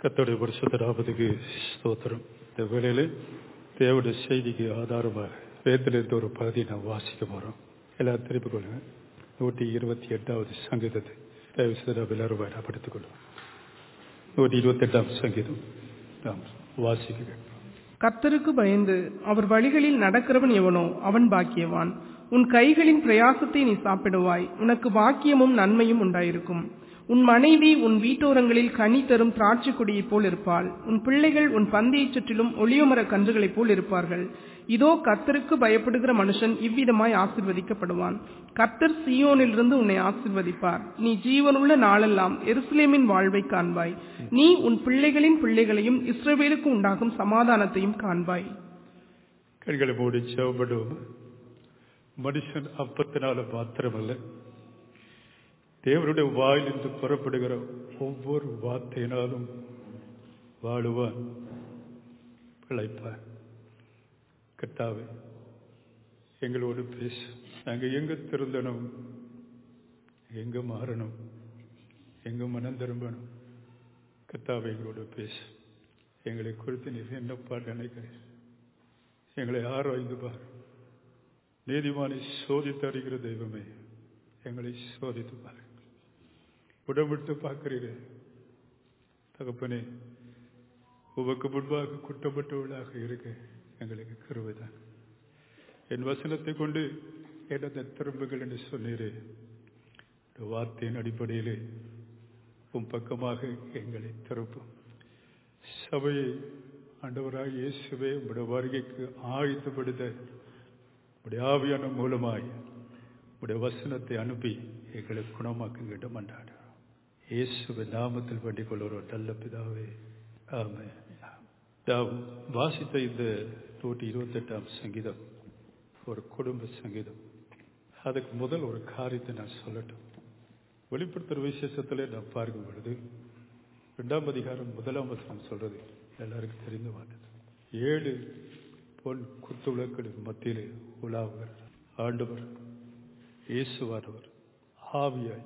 கத்தோடைய பரிசுத்த நாமத்துக்கு ஸ்தோத்திரம் இந்த வேளையில தேவனுடைய செய்திக்கு ஆதாரமாக வேதத்திலிருந்து ஒரு பகுதியை நாம் வாசிக்க போறோம் எல்லாரும் திருப்பிக் கொள்ளுங்க நூற்றி இருபத்தி எட்டாவது சங்கீதத்தை தயவு செய்து நாம் எல்லாரும் பயணப்படுத்திக் கொள்வோம் நூற்றி இருபத்தி எட்டாம் சங்கீதம் நாம் வாசிக்க கேட்போம் கர்த்தருக்கு பயந்து அவர் வழிகளில் நடக்கிறவன் எவனோ அவன் பாக்கியவான் உன் கைகளின் பிரயாசத்தை நீ சாப்பிடுவாய் உனக்கு பாக்கியமும் நன்மையும் உண்டாயிருக்கும் உன் மனைவி உன் வீட்டோரங்களில் கனி தரும் திராட்சை கொடியைப் போல் இருப்பாள் உன் பிள்ளைகள் உன் பந்தியைச் சுற்றிலும் ஒளியமர கன்றுகளைப் போல் இருப்பார்கள் இதோ கர்த்தருக்கு பயப்படுகிற மனுஷன் இவ்விதமாய் ஆசிர்வதிக்கப்படுவான் கர்த்தர் சீயோனிலிருந்து உன்னை ஆசிர்வதிப்பார் நீ ஜீவனுள்ள நாளெல்லாம் எருசலேமின் வாழ்வை காண்பாய் நீ உன் பிள்ளைகளின் பிள்ளைகளையும் இஸ்ரவேலுக்கு உண்டாகும் சமாதானத்தையும் காண்பாய் கண்களை மூடி செவப்படுவோம் மனுஷன் அப்பத்தினால மாத்திரமல்ல தேவனுடைய வாயிலிருந்து புறப்படுகிற ஒவ்வொரு வார்த்தையினாலும் வாழுவான் பிழைப்பான் கட்டாவே எங்களோடு பேசு நாங்க எங்க திருந்தணும் எங்க மாறணும் எங்க மனம் திரும்பணும் கத்தாவை எங்களோடு பேசு எங்களை குறித்து நீர் என்னப்பா நினைக்கிறேன் எங்களை ஆராய்ந்து பார் நீதிமானை சோதித்து அறிகிற தெய்வமே எங்களை சோதித்து பாரு உடம்பிட்டு பார்க்கிறீரே தகப்பனே உமக்கு முன்பாக குற்றப்பட்டவளாக இருக்க எங்களுக்கு கருவைதான் என் வசனத்தை கொண்டு எனது திரும்புகள் என்று சொன்னீரே இந்த வார்த்தையின் அடிப்படையிலே உன் பக்கமாக எங்களை திருப்பும் சபையை ஆண்டவராக இயேசுவே உங்களுடைய வருகைக்கு ஆழ்த்தப்படுத்த உடைய ஆவியான மூலமாய் உடைய வசனத்தை அனுப்பி எங்களை குணமாக்குங்கிட்ட மன்றாடுறோம் இயேசுவின் நாமத்தில் வேண்டிக் கொள்கிறோம் நல்ல பிதாவே ஆமே நாம் வாசித்த இந்த நூற்றி இருபத்தெட்டாம் சங்கீதம் ஒரு குடும்ப சங்கீதம் அதுக்கு முதல் ஒரு காரியத்தை நான் சொல்லட்டும் வெளிப்படுத்துற விசேஷத்தில் நான் பார்க்கும் பொழுது ரெண்டாம் அதிகாரம் முதலாம் வசனம் சொல்றது எல்லாருக்கும் தெரிந்து வந்தது ஏழு பொன் குத்துவிளக்களின் மத்தியிலே உலாவுகிறார் ஆண்டவர் இயேசுவானவர் ஆவியாய்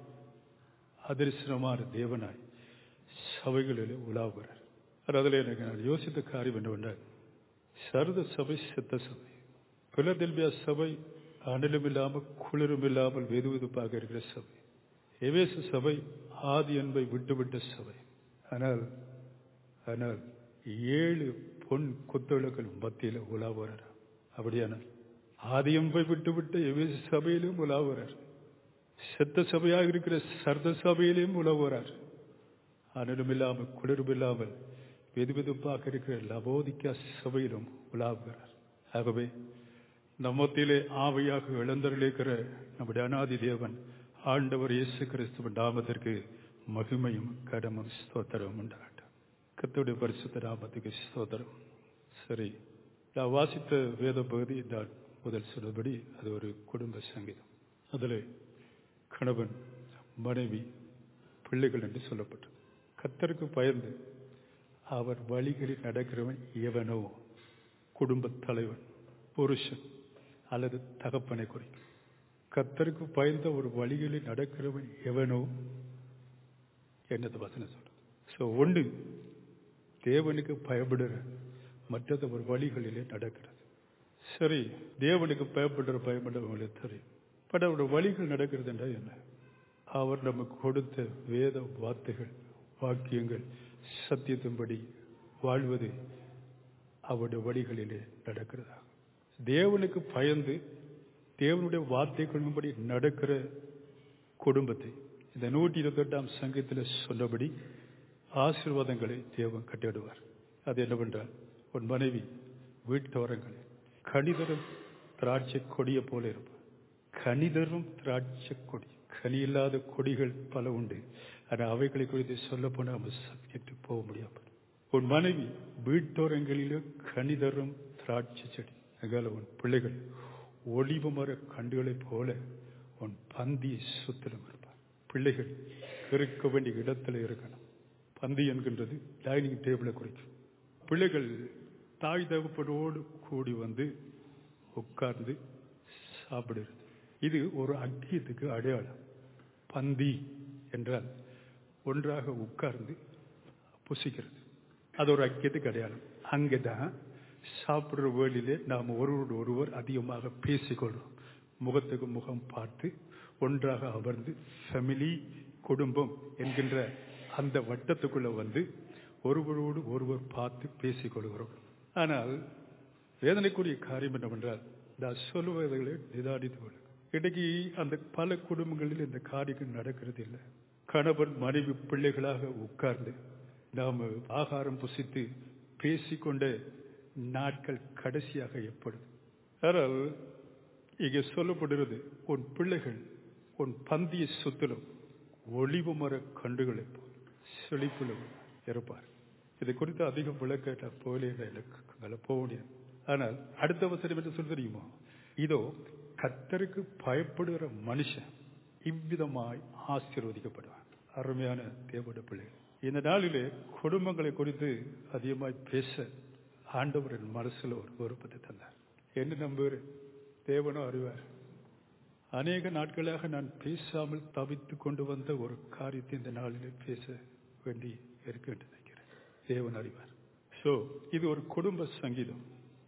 அதிர்சனமான தேவனாய் சபைகளிலே உலாவுகிறார் அதில் எனக்கு நான் யோசித்த காரியம் என்னவென்றால் சரத சபை சித்த சபை பிலதெல்பியா சபை அனலும் இல்லாமல் குளிரும் இல்லாமல் வெது வெதுப்பாக இருக்கிற சபை எவேசு சபை ஆதி அன்பை விட்டுவிட்ட சபை ஆனால் ஆனால் ஏழு பொன் குத்தொழுக்கள் மத்தியில் உலாவுறார் அப்படியானால் ஆதியம்பை விட்டுவிட்டு எவேசு சபையிலும் உலாவுறார் செத்த சபையாக இருக்கிற சர்த சபையிலும் உலவுறார் அனலும் இல்லாமல் குளிரும் இல்லாமல் வெது வெதுப்பாக இருக்கிற லபோதிக்கா சபையிலும் உலாவுகிறார் ஆகவே நம்மத்திலே ஆவையாக இழந்தருளிருக்கிற நம்முடைய அனாதி தேவன் ஆண்டவர் இயேசு கிறிஸ்துவ நாமத்திற்கு மகிமையும் கடமும் ஸ்தோத்திரமும் உண்டாகட்டும் கத்துடைய பரிசுத்த நாமத்துக்கு ஸ்தோத்திரம் சரி நான் வாசித்த வேத பகுதி நான் முதல் சொன்னபடி அது ஒரு குடும்ப சங்கீதம் அதில் கணவன் மனைவி பிள்ளைகள் என்று சொல்லப்பட்டது கத்தருக்கு பயந்து அவர் வழிகளில் நடக்கிறவன் எவனோ குடும்ப தலைவன் புருஷன் அல்லது தகப்பனை குறிக்கும் கத்தருக்கு பயந்த ஒரு வழிகளில் நடக்கிறவன் எவனோ என்னது வசனம் சொல்றது ஸோ ஒன்று தேவனுக்கு பயப்படுற மற்றது ஒரு வழிகளிலே நடக்கிறது சரி தேவனுக்கு பயப்படுற பயப்படுறவங்களுக்கு தெரியும் பட் அவருடைய வழிகள் நடக்கிறது என்றால் என்ன அவர் நமக்கு கொடுத்த வேத வார்த்தைகள் வாக்கியங்கள் சத்தியத்தின்படி வாழ்வது அவருடைய வழிகளிலே நடக்கிறதா தேவனுக்கு பயந்து தேவனுடைய வார்த்தைகளின்படி நடக்கிற குடும்பத்தை இந்த நூற்றி இருபத்தி எட்டாம் சங்கத்தில் சொன்னபடி ஆசீர்வாதங்களை தேவன் கட்டிடுவார் அது என்னவென்றால் உன் மனைவி வீட்டோரங்களில் கணிதரும் திராட்சை கொடியை போல இருப்பார் கனிதரும் திராட்சை கொடி கனி இல்லாத கொடிகள் பல உண்டு ஆனால் அவைகளை குறித்து சொல்ல போனால் நம்ம சப்ஜெக்ட் போக முடியாது உன் மனைவி வீட்டோரங்களிலே கனிதரும் திராட்சை செடி அங்கால உன் பிள்ளைகள் ஒளிவு மர கண்டுகளைப் போல உன் பந்தியை சுத்திலும் இருப்பார் பிள்ளைகள் இருக்க வேண்டிய இடத்துல இருக்கணும் பந்தி என்கின்றது டைனிங் டேபிளை குறிக்கும் பிள்ளைகள் தாய் தகப்பனோடு கூடி வந்து உட்கார்ந்து சாப்பிடுறது இது ஒரு அக்கியத்துக்கு அடையாளம் பந்தி என்றால் ஒன்றாக உட்கார்ந்து புசிக்கிறது அது ஒரு ஐக்கியத்துக்கு அடையாளம் அங்கதான் சாப்பிடுற வேளையிலே நாம் ஒருவரோடு ஒருவர் அதிகமாக பேசிக்கொள்றோம் முகத்துக்கு முகம் பார்த்து ஒன்றாக அமர்ந்து ஃபேமிலி குடும்பம் என்கின்ற அந்த வட்டத்துக்குள்ள வந்து ஒருவரோடு ஒருவர் பார்த்து பேசிக் கொள்கிறோம் ஆனால் வேதனைக்குரிய காரியம் என்னவென்றால் நான் சொல்லுவதை நிதானித்து கொள்ளும் இன்னைக்கு அந்த பல குடும்பங்களில் இந்த காரியம் நடக்கிறது இல்லை கணவன் மனைவி பிள்ளைகளாக உட்கார்ந்து நாம் ஆகாரம் புசித்து பேசிக்கொண்ட நாட்கள் கடைசியாக எப்படும் ஆனால் இங்கே சொல்லப்படுகிறது உன் பிள்ளைகள் உன் பந்திய சுத்திலும் ஒளிவு மர கண்டுகளை போல் செழிப்பிலும் இருப்பார் இதை குறித்து அதிகம் விளக்க போலே எனக்கு போக முடியாது ஆனால் அடுத்த வசனம் என்று சொல்ல தெரியுமா இதோ கத்தருக்கு பயப்படுகிற மனுஷன் இவ்விதமாய் ஆசீர்வதிக்கப்படுவான் அருமையான தேவட பிள்ளைகள் இந்த நாளிலே குடும்பங்களை குறித்து அதிகமாய் பேச ஆண்டவர் என் மனசுல ஒரு விருப்பத்தை தந்தார் என்ன நம்புகிறேன் தேவனும் அறிவார் அநேக நாட்களாக நான் பேசாமல் தவித்து கொண்டு வந்த ஒரு காரியத்தை இந்த நாளிலே பேச வேண்டி இருக்கு என்று நினைக்கிறேன் தேவன் அறிவார் சோ இது ஒரு குடும்ப சங்கீதம்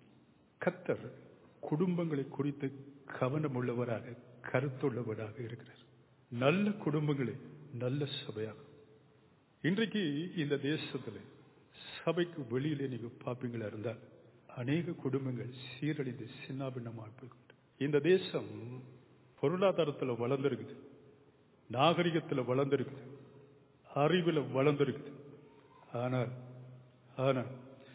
கத்தர் குடும்பங்களை குறித்து கவனம் உள்ளவராக கருத்துள்ளவராக இருக்கிறார் நல்ல குடும்பங்களே நல்ல சபையாகும் இன்றைக்கு இந்த தேசத்தில் சபைக்கு வெளியிலே நீங்க பாப்பீங்களா இருந்தால் அநேக குடும்பங்கள் சீரழிந்து சின்னாபின்னமாக போய்கொண்டு இந்த தேசம் பொருளாதாரத்தில் வளர்ந்திருக்குது நாகரிகத்தில் வளர்ந்திருக்குது அறிவில் வளர்ந்திருக்குது ஆனால் ஆனால்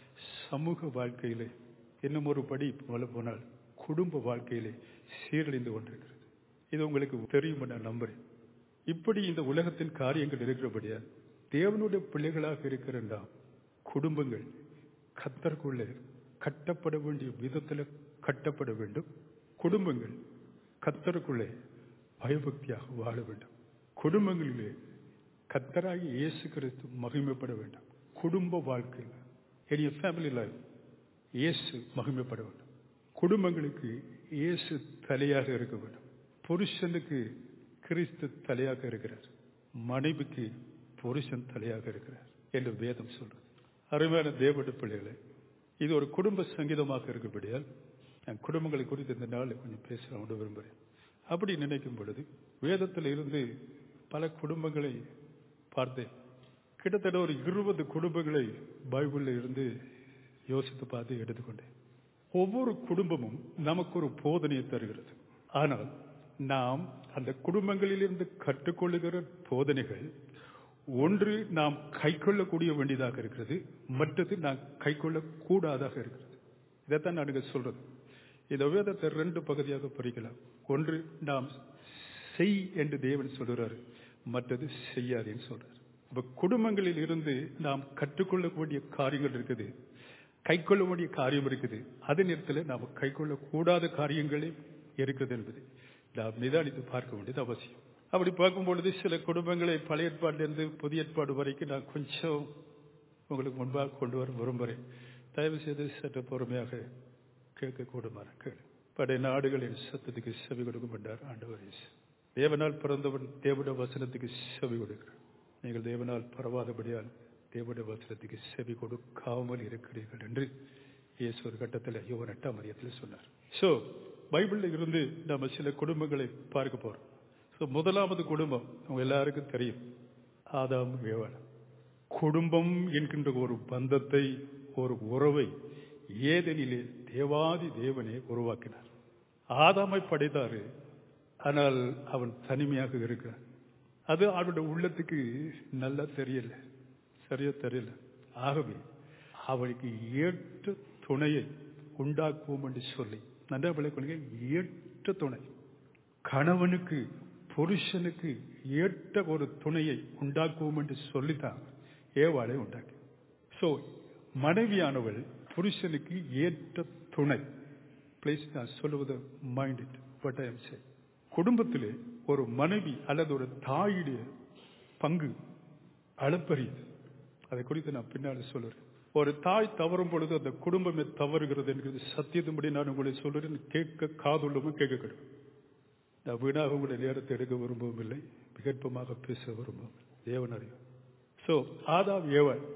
சமூக வாழ்க்கையிலே இன்னும் ஒரு படி போல போனால் குடும்ப வாழ்க்கையிலே சீரழிந்து கொண்டிருக்கிறது இது உங்களுக்கு தெரியும் நான் நம்புறேன் இப்படி இந்த உலகத்தின் காரியங்கள் இருக்கிறபடியா தேவனுடைய பிள்ளைகளாக இருக்கிற நாம் குடும்பங்கள் கத்தற்குள்ளே கட்டப்பட வேண்டிய விதத்தில் கட்டப்பட வேண்டும் குடும்பங்கள் கத்தருக்குள்ளே பயபக்தியாக வாழ வேண்டும் குடும்பங்களிலே கத்தராகி இயேசு கிறிஸ்து மகிமைப்பட வேண்டும் குடும்ப வாழ்க்கை எரிய ஃபேமிலி லைஃப் இயேசு மகிமைப்பட வேண்டும் குடும்பங்களுக்கு இயேசு தலையாக இருக்க வேண்டும் புருஷனுக்கு கிறிஸ்து தலையாக இருக்கிறார் மனைவிக்கு புருஷன் தலையாக இருக்கிறார் என்று வேதம் சொல்றது அருமையான தேவட பிள்ளைகளை இது ஒரு குடும்ப சங்கீதமாக இருக்கபடியால் நான் குடும்பங்களை குறித்து இந்த நாள் கொஞ்சம் பேசலாம் விரும்புகிறேன் அப்படி நினைக்கும் பொழுது வேதத்தில் இருந்து பல குடும்பங்களை பார்த்தேன் கிட்டத்தட்ட ஒரு இருபது குடும்பங்களை பைபிளில் இருந்து யோசித்து பார்த்து எடுத்துக்கொண்டேன் ஒவ்வொரு குடும்பமும் நமக்கு ஒரு போதனையை தருகிறது ஆனால் நாம் அந்த குடும்பங்களிலிருந்து கற்றுக்கொள்ளுகிற போதனைகள் ஒன்று நாம் கை கொள்ளக்கூடிய வேண்டியதாக இருக்கிறது மற்றது நாம் கை கொள்ளக்கூடாதாக இருக்கிறது இதைத்தான் நான் சொல்றது இந்த வேதத்தை ரெண்டு பகுதியாக பிரிக்கலாம் ஒன்று நாம் செய் என்று தேவன் சொல்கிறார் மற்றது செய்யாதேன்னு சொல்றார் இப்ப குடும்பங்களில் இருந்து நாம் கற்றுக்கொள்ளக்கூடிய காரியங்கள் இருக்குது கை கொள்ள வேண்டிய காரியம் இருக்குது அதே நேரத்தில் நாம் கை கொள்ளக்கூடாத காரியங்களே இருக்குது என்பது நாம் நிதானித்து பார்க்க வேண்டியது அவசியம் அப்படி பார்க்கும் பொழுது சில குடும்பங்களை பழைய ஏற்பாட்டிலிருந்து புதிய ஏற்பாடு வரைக்கும் நான் கொஞ்சம் உங்களுக்கு முன்பாக கொண்டு வர விரும்புகிறேன் தயவு செய்து சற்று பொறுமையாக கேட்கக்கூடுமான கேளு படைய நாடுகளின் சத்தத்துக்கு செவி கொடுக்கும் என்றார் ஆண்டவர் தேவனால் பிறந்தவன் தேவனுடைய வசனத்துக்கு செவி கொடுக்கிறார் நீங்கள் தேவனால் பரவாதபடியால் தேவனுடைய வசனத்துக்கு செவி கொடுக்காமல் இருக்கிறீர்கள் என்று இயேசு ஒரு கட்டத்தில் யோவன் எட்டாம் மரியத்தில் சொன்னார் சோ பைபிள்ல இருந்து நம்ம சில குடும்பங்களை பார்க்க போறோம் ஸோ முதலாவது குடும்பம் அவங்க எல்லாருக்கும் தெரியும் ஆதாம் ஏவாள் குடும்பம் என்கின்ற ஒரு பந்தத்தை ஒரு உறவை ஏதெனிலே தேவாதி தேவனே உருவாக்கினார் ஆதாமை படைத்தாரு ஆனால் அவன் தனிமையாக இருக்கிறான் அது அவனுடைய உள்ளத்துக்கு நல்லா தெரியல சரியா தெரியல ஆகவே அவளுக்கு ஏற்ற துணையை உண்டாக்குவோம் என்று சொல்லி நன்றா விளக்குங்க ஏற்ற துணை கணவனுக்கு புருஷனுக்கு ஏற்ற ஒரு துணையை உண்டாக்குவோம் என்று சொல்லித்தான் ஏவாளை உண்டாக்கி சோ மனைவியானவள் புருஷனுக்கு ஏற்ற துணை பிளீஸ் நான் சொல்லுவது mind it but I am say குடும்பத்திலே ஒரு மனைவி அல்லது ஒரு தாயுடைய பங்கு அளப்பரியது அதை குறித்து நான் பின்னால் சொல்லுறேன் ஒரு தாய் தவறும் பொழுது அந்த குடும்பமே தவறுகிறது என்கிறது சத்தியத்தின்படி நான் உங்களை சொல்றேன் கேட்க காதுள்ளமும் கேட்க கிடையாது நான் வீணாக உங்களுடைய நேரத்தை எடுக்க விரும்பவும் இல்லை விகற்பமாக பேச விரும்பவும் தேவன் அறிவு சோ ஆதாம் ஏவன்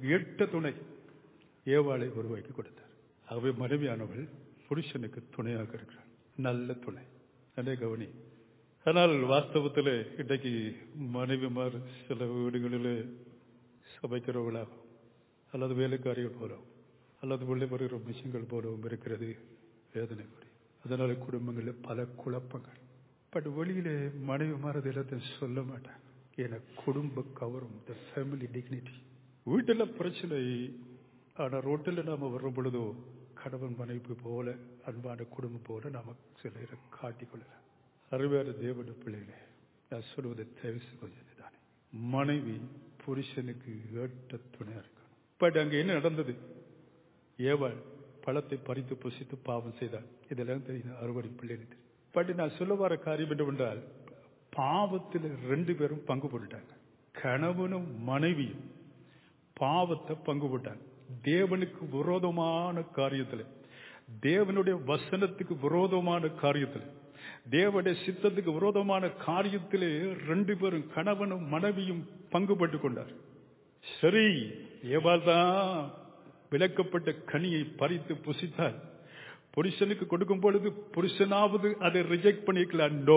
எட்ட துணை ஏவாளை உருவாக்கி கொடுத்தார் ஆகவே மனைவியானவள் புருஷனுக்கு துணையாக இருக்கிறார் நல்ல துணை அதே கவனி ஆனால் வாஸ்தவத்தில் இன்றைக்கு மனைவிமார் சில வீடுகளில் சமைக்கிறவர்களாகும் அல்லது வேலைக்காரிகள் போலவும் அல்லது உள்ளே வருகிற மிஷின்கள் போலவும் இருக்கிறது வேதனைக்குரிய அதனால குடும்பங்களில் பல குழப்பங்கள் பட் வெளியிலே மனைவி மாறது எல்லாத்தையும் சொல்ல மாட்டாங்க ஏன்னா குடும்ப கவரும் த ஃபேமிலி டிக்னிட்டி வீட்டில் பிரச்சனை ஆனால் ரோட்டில் நாம் வரும் பொழுதோ கணவன் மனைவி போல அன்பான குடும்பம் போல நாம சிலரை காட்டிக்கொள்ளலாம் அருமையான தேவன பிள்ளைகளே நான் சொல்வது தேவசு கொஞ்சம் தானே மனைவி புருஷனுக்கு ஏட்ட துணையா இருக்கணும் பட் அங்க என்ன நடந்தது ஏவாள் பழத்தை பறித்து புசித்து பாவம் செய்தார் இதெல்லாம் தெரியும் அறுவடை பிள்ளைகளுக்கு பட் நான் சொல்ல வர காரியம் என்னவென்றால் பாவத்தில் ரெண்டு பேரும் பங்கு போட்டுட்டாங்க கணவனும் மனைவியும் பாவத்தை பங்கு போட்டாங்க தேவனுக்கு விரோதமான காரியத்தில் தேவனுடைய வசனத்துக்கு விரோதமான காரியத்தில் தேவனுடைய சித்தத்துக்கு விரோதமான காரியத்திலே ரெண்டு பேரும் கணவனும் மனைவியும் பங்கு பட்டுக் கொண்டார் சரி ஏவாள் தான் விளக்கப்பட்ட கனியை பறித்து புசித்தார் புருஷனுக்கு கொடுக்கும் பொழுது புருஷனாவது அதை ரிஜெக்ட் பண்ணிக்கலாம் நோ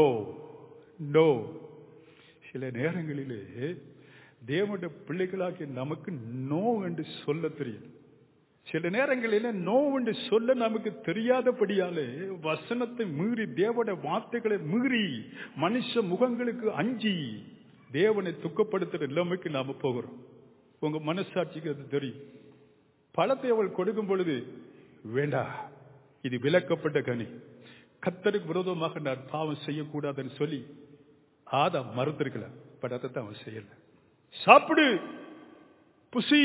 நோ சில நேரங்களிலே தேவனுடைய பிள்ளைகளாகிய நமக்கு நோ என்று சொல்ல தெரியும் சில நேரங்களில் நோ என்று சொல்ல நமக்கு தெரியாதபடியாலே வசனத்தை மீறி தேவனுடைய வார்த்தைகளை மீறி மனுஷ முகங்களுக்கு அஞ்சி தேவனை துக்கப்படுத்துற நிலைமைக்கு நாம போகிறோம் உங்க மனசாட்சிக்கு அது தெரியும் பழத்தை அவள் கொடுக்கும் பொழுது வேண்டா இது விலக்கப்பட்ட கனி கத்தருக்கு விரோதமாக நான் பாவம் செய்யக்கூடாதுன்னு சொல்லி ஆதா மறுத்திருக்கலாம் பட் அதை தான் அவன் செய்யல சாப்பிடு புசி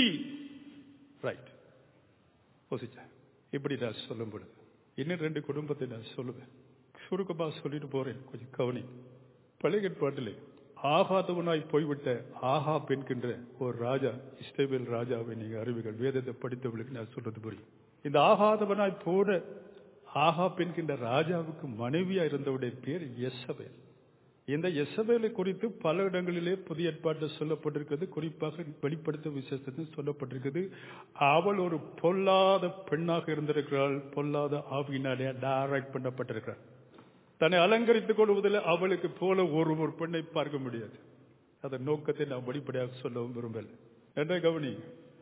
ரைட் புசிச்சா இப்படி நான் சொல்லும் பொழுது இன்னும் ரெண்டு குடும்பத்தை நான் சொல்லுவேன் சுருக்கமா சொல்லிட்டு போறேன் கொஞ்சம் கவனி பழையற்பாட்டிலே ஆகாதவனாய் போய்விட்ட ஆஹா என்கின்ற ஒரு ராஜா இஸ்ரேவேல் ராஜாவை நீங்க அறிவுகள் வேதத்தை படித்தவர்களுக்கு நான் சொல்றது புரியும் இந்த ஆகாதவனாய் போன ஆஹா என்கின்ற ராஜாவுக்கு மனைவியா இருந்தவுடைய பேர் எசபேல் இந்த எசபேலை குறித்து பல இடங்களிலே புதிய ஏற்பாட்டில் சொல்லப்பட்டிருக்கிறது குறிப்பாக வெளிப்படுத்த விசேஷத்தில் சொல்லப்பட்டிருக்கிறது அவள் ஒரு பொல்லாத பெண்ணாக இருந்திருக்கிறாள் பொல்லாத ஆவியினாலே டைரக்ட் பண்ணப்பட்டிருக்கிறாள் தன்னை அலங்கரித்துக் கொள்வதில் அவளுக்கு போல ஒரு ஒரு பெண்ணை பார்க்க முடியாது அதன் நோக்கத்தை நான் வெளிப்படையாக சொல்லவும் விரும்பல என்ற கவனி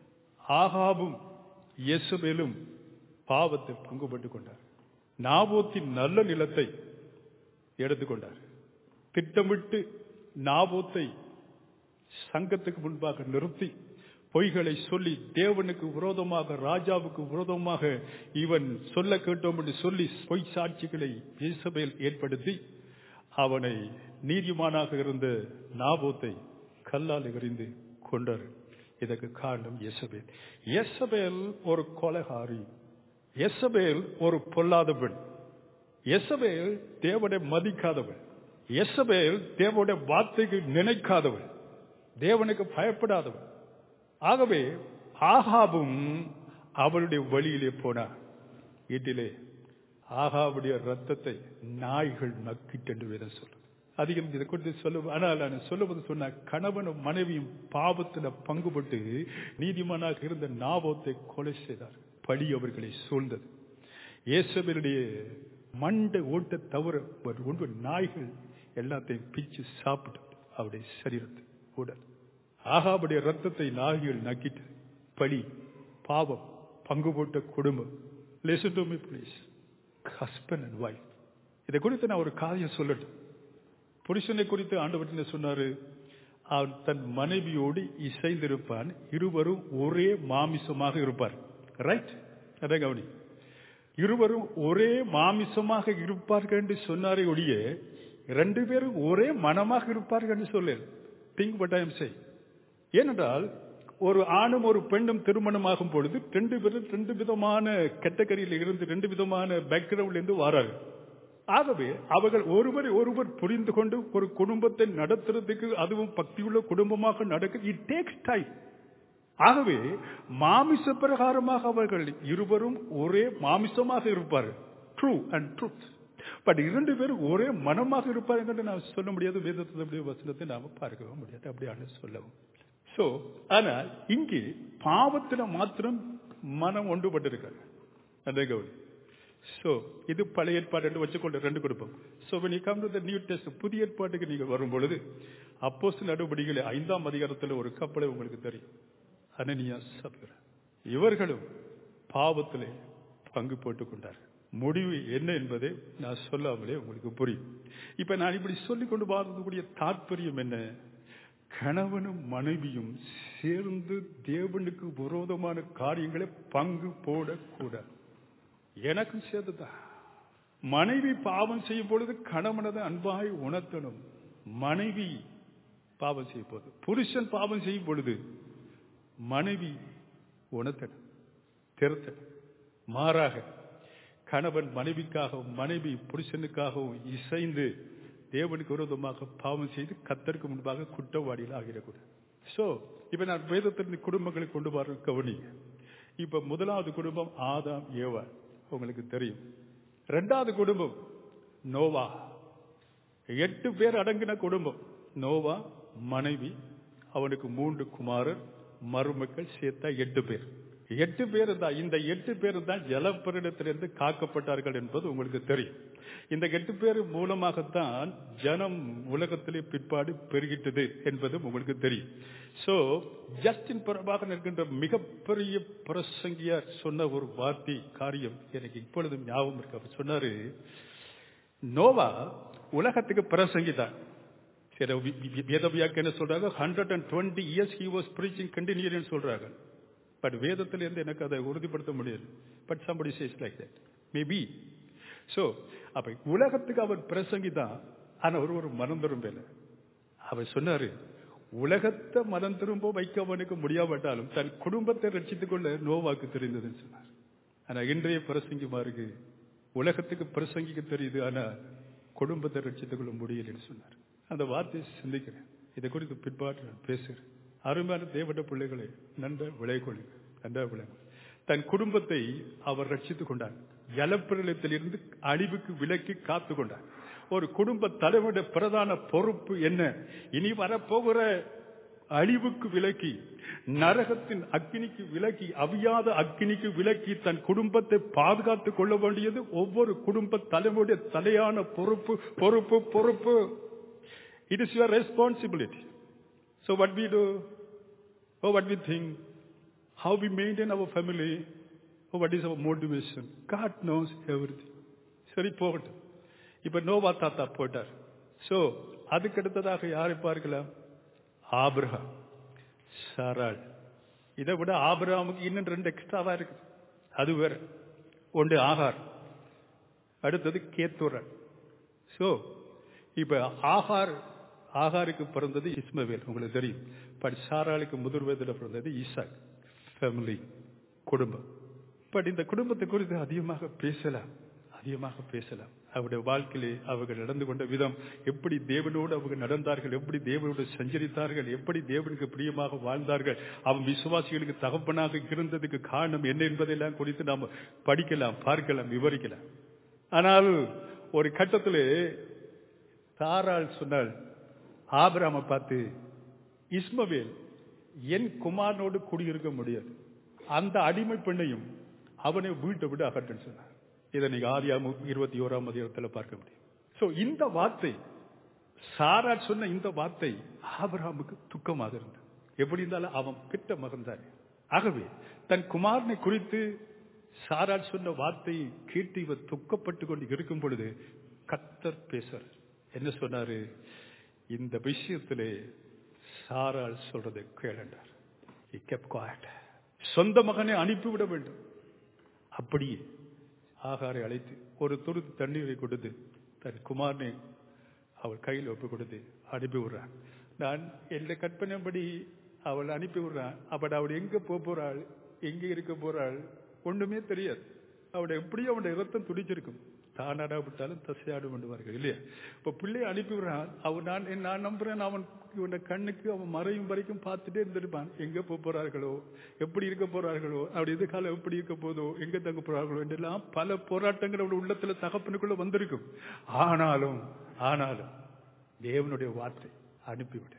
ஆகாபும் இயேசுபேலும் பாவத்தை பங்குபட்டுக் கொண்டார் நாபோத்தின் நல்ல நிலத்தை எடுத்துக்கொண்டார் திட்டமிட்டு நாபோத்தை சங்கத்துக்கு முன்பாக நிறுத்தி பொய்களை சொல்லி தேவனுக்கு விரோதமாக ராஜாவுக்கு விரோதமாக இவன் சொல்ல கேட்டோம் என்று சொல்லி பொய் சாட்சிகளை இயேசபேல் ஏற்படுத்தி அவனை நீதிமானாக இருந்த நாபோத்தை கல்லால் எறிந்து கொண்டார் இதற்கு காரணம் எசபேல் எசபேல் ஒரு கொலகாரி எசபேல் ஒரு பொல்லாத பெண் எசபேல் தேவனை மதிக்காதவள் எசபேல் தேவனுடைய வார்த்தைக்கு நினைக்காதவள் தேவனுக்கு பயப்படாதவள் ஆகவே ஆகாபும் அவளுடைய வழியிலே போனார் வீட்டிலே ஆகாவுடைய ரத்தத்தை நாய்கள் நக்கிட்டு வேதம் சொல்லுது அதிகம் இதை குறித்து சொல்ல ஆனால் நான் சொல்லுவது சொன்ன கணவனும் மனைவியும் பாவத்தில் பங்குபட்டு நீதிமானாக இருந்த நாபத்தை கொலை செய்தார் பழி அவர்களை சூழ்ந்தது இயேசுவனுடைய மண்டை ஓட்ட தவிர ஒரு ஒன்று நாய்கள் எல்லாத்தையும் பிச்சு சாப்பிட்டு அவருடைய சரீரத்தை உடல் ஆகாவுடைய ரத்தத்தை நாய்கள் நக்கிட்டு பழி பாவம் பங்கு போட்ட குடும்பம் listen to me please husband and wife இதை குறித்து நான் ஒரு காரியம் சொல்லட்டும் புருஷனை குறித்து ஆண்டவர் சொன்னாரு அவன் தன் மனைவியோடு இசைந்திருப்பான் இருவரும் ஒரே மாமிசமாக இருப்பார் ரைட் அதை கவனி இருவரும் ஒரே மாமிசமாக இருப்பார்கள் என்று சொன்னாரே ஒழிய ரெண்டு பேரும் ஒரே மனமாக இருப்பார்கள் என்று சொல்ல திங்க் பட் ஐ செய் ஏனென்றால் ஒரு ஆணும் ஒரு பெண்ணும் திருமணமாகும் பொழுது ரெண்டு பேரும் ரெண்டு விதமான கேட்டகரியில் இருந்து ரெண்டு விதமான பேக்ரவுண்ட்ல இருந்து வராங்க ஆகவே அவர்கள் ஒருவரை ஒருவர் புரிந்து கொண்டு ஒரு குடும்பத்தை நடத்துறதுக்கு அதுவும் பக்தியுள்ள குடும்பமாக நடக்க இட் டேக்ஸ் டைம் ஆகவே மாமிச பிரகாரமாக அவர்கள் இருவரும் ஒரே மாமிசமாக இருப்பார்கள் ட்ரூ அண்ட் ட்ரூத் பட் இரண்டு பேரும் ஒரே மனமாக இருப்பார்கள் என்று நான் சொல்ல முடியாது வேதத்தினுடைய வசனத்தை நாம பார்க்கவும் முடியாது அப்படியான சொல்லவும் சோ ஆனா இங்கே பாவத்துல மாத்திரம் மனம் ஒன்றுபட்டிருக்காங்க அந்த கவுனி சோ இது பழைய ஏற்பாடு என்று வச்சுக்கொண்டு ரெண்டு கொடுப்போம் so when you come to the new test புதிய ஏற்பாட்டுக்கு நீங்க வரும் பொழுது அப்போஸ் நடவடிக்கைகளை ஐந்தாம் அதிகாரத்தில் ஒரு கப்பலை உங்களுக்கு தெரியும் அனனியா சப்தர் இவர்களும் பாவத்திலே பங்கு போட்டுக் கொண்டார்கள் முடிவு என்ன என்பதை நான் சொல்லாமலே உங்களுக்கு புரியும் இப்ப நான் இப்படி சொல்லிக் கொண்டு வரக்கூடிய தாற்பயம் என்ன கணவனும் மனைவியும் சேர்ந்து தேவனுக்கு விரோதமான காரியங்களை பங்கு போடக்கூடாது எனக்கும் சேர்த்துதான் மனைவி பாவம் செய்யும் பொழுது கணவனது அன்பாய் உணர்த்தணும் மனைவி பாவம் செய்யும் போது புருஷன் பாவம் செய்யும் பொழுது மனைவி உணர்த்தணும் திருத்தணும் மாறாக கணவன் மனைவிக்காகவும் மனைவி புருஷனுக்காகவும் இசைந்து தேவனுக்கு விரோதமாக பாவம் செய்து கத்தருக்கு முன்பாக குற்றவாளிகள் ஆகிடக்கூடாது சோ இப்ப நான் வேதத்திலிருந்து குடும்பங்களை கொண்டு வர கவனிங்க இப்ப முதலாவது குடும்பம் ஆதாம் ஏவா உங்களுக்கு தெரியும் ரெண்டாவது குடும்பம் நோவா எட்டு பேர் அடங்கின குடும்பம் நோவா மனைவி அவனுக்கு மூன்று குமாரர் மருமக்கள் சேர்த்தா எட்டு பேர் எட்டு பேர் தான் இந்த எட்டு பேர் தான் ஜலப்பரிடத்திலிருந்து காக்கப்பட்டார்கள் என்பது உங்களுக்கு தெரியும் இந்த எட்டு பேர் மூலமாகத்தான் ஜனம் உலகத்திலே பிற்பாடு பெருகிட்டது என்பதும் உங்களுக்கு தெரியும் சோ ஜஸ்டின் பிரபாகர் இருக்கின்ற மிகப்பெரிய பிரசங்கியார் சொன்ன ஒரு வார்த்தை காரியம் எனக்கு இப்பொழுதும் ஞாபகம் இருக்கு அவர் சொன்னாரு நோவா உலகத்துக்கு பிரசங்கி தான் சரி வேதவியாக்கு என்ன சொல்றாங்க hundred and twenty years he was preaching கண்டினியூன்னு சொல்றாங்க பட் வேதத்துல இருந்து எனக்கு அதை உறுதிப்படுத்த முடியாது but somebody says like that maybe so அப்ப உலகத்துக்கு அவர் பிரசங்கி தான் ஆனா ஒரு ஒரு மனம் திரும்பல அவர் சொன்னாரு உலகத்தை மனம் திரும்ப வைக்க அவனுக்கு முடியாவிட்டாலும் தன் குடும்பத்தை ரட்சித்துக் கொள்ள நோவாக்கு தெரிந்ததுன்னு சொன்னார் ஆனா இன்றைய பிரசங்கிமாருக்கு உலகத்துக்கு பிரசங்கிக்க தெரியுது ஆனா குடும்பத்தை ரட்சித்துக் கொள்ள முடியலன்னு சொன்னார் அந்த வார்த்தையை சிந்திக்கிறேன் இதை குறித்து பிற்பாடு நான் பேசுகிறேன் அருமையான தேவட பிள்ளைகளை நன்ற விளை கொள்ளுங்க நன்ற விளை தன் குடும்பத்தை அவர் ரட்சித்துக் கொண்டார் ஜலப்பிரளயத்தில் இருந்து அழிவுக்கு விலக்கி காத்து கொண்டார் ஒரு குடும்ப தலைவருடைய பிரதான பொறுப்பு என்ன இனி வரப்போகிற அழிவுக்கு விலக்கி நரகத்தின் அக்னிக்கு விலக்கி அவியாத அக்னிக்கு விலக்கி தன் குடும்பத்தை பாதுகாத்துக் கொள்ள வேண்டியது ஒவ்வொரு குடும்ப தலைவருடைய தலையான பொறுப்பு பொறுப்பு பொறுப்பு it is your responsibility So what we do, or what we think, how we maintain our family, or what is our motivation. God knows everything. சரி போகட்டும் இப்ப நோவா தாத்தா போட்டார் சோ அதுக்கு அடுத்ததாக யாரை பார்க்கலாம் ஆபிரகாம் சாராள் இதை விட ஆபிரகாமுக்கு இன்னும் ரெண்டு எக்ஸ்ட்ராவா இருக்கு அது வேற ஒன்று ஆகார் அடுத்தது கேத்துரன் சோ இப்ப ஆகார் ஆகாருக்கு பிறந்தது இஸ்மவேல் உங்களுக்கு தெரியும் பட் சாராளுக்கு முதிர் வயதில் பிறந்தது ஈசாக் ஃபேமிலி குடும்பம் பட் இந்த குடும்பத்தை குறித்து அதிகமாக பேசலாம் அதிகமாக பேசலாம் அவருடைய வாழ்க்கையிலே அவர்கள் நடந்து கொண்ட விதம் எப்படி தேவனோடு அவங்க நடந்தார்கள் எப்படி தேவனோடு சஞ்சரித்தார்கள் எப்படி தேவனுக்கு பிரியமாக வாழ்ந்தார்கள் அவன் விசுவாசிகளுக்கு தகப்பனாக இருந்ததுக்கு காரணம் என்ன என்பதெல்லாம் குறித்து நாம் படிக்கலாம் பார்க்கலாம் விவரிக்கலாம் ஆனால் ஒரு கட்டத்திலே தாராள் சொன்னால் ஆபிராம பார்த்து இஸ்மவேல் என் குமாரனோடு குடியிருக்க முடியாது அந்த அடிமை பெண்ணையும் அவனை வீட்டை விட அகற்றன்னு சொன்னார் இதை நீங்க ஆதியாம இருபத்தி ஓராம் அதிகாரத்தில் பார்க்க முடியும் சோ இந்த வார்த்தை சாரா சொன்ன இந்த வார்த்தை ஆபிரகாமுக்கு துக்கமாக இருந்தது எப்படி இருந்தாலும் அவன் பிட்ட மகன்தான் ஆகவே தன் குமாரனை குறித்து சாரா சொன்ன வார்த்தையை கேட்டு இவர் துக்கப்பட்டு கொண்டு இருக்கும் பொழுது கத்தர் பேசர் என்ன சொன்னாரு இந்த விஷயத்திலே சாரால் சொல்றதை கேளண்டார் சொந்த மகனை அனுப்பிவிட வேண்டும் அப்படியே ஆகாரை அழைத்து ஒரு துரு தண்ணீரை கொடுத்து தன் குமாரனை அவள் கையில் ஒப்பு கொடுத்து அனுப்பி விடுறான் நான் எந்த கற்பனைப்படி அவள் அனுப்பி விடுறான் அப்படி அவள் எங்க போக போறாள் எங்க இருக்க போறாள் ஒண்ணுமே தெரியாது அவட எப்படியும் அவனுடைய ரத்தம் துடிச்சிருக்கும் தானாடா விட்டாலும் தசையாடு பண்ணுவார்கள் இல்லையா இப்ப பிள்ளையை அனுப்பி விடுறான் அவன் நான் நான் நம்புறேன் அவன் இவன கண்ணுக்கு அவன் மறையும் வரைக்கும் பார்த்துட்டே இருந்திருப்பான் எங்க போக போறார்களோ எப்படி இருக்க போறார்களோ அப்படி இது காலம் எப்படி இருக்க போதோ எங்க தங்க போறார்களோ என்றெல்லாம் பல போராட்டங்கள் அவள் உள்ளத்துல தகப்பனுக்குள்ள வந்திருக்கும் ஆனாலும் ஆனாலும் தேவனுடைய வார்த்தை அனுப்பிவிடு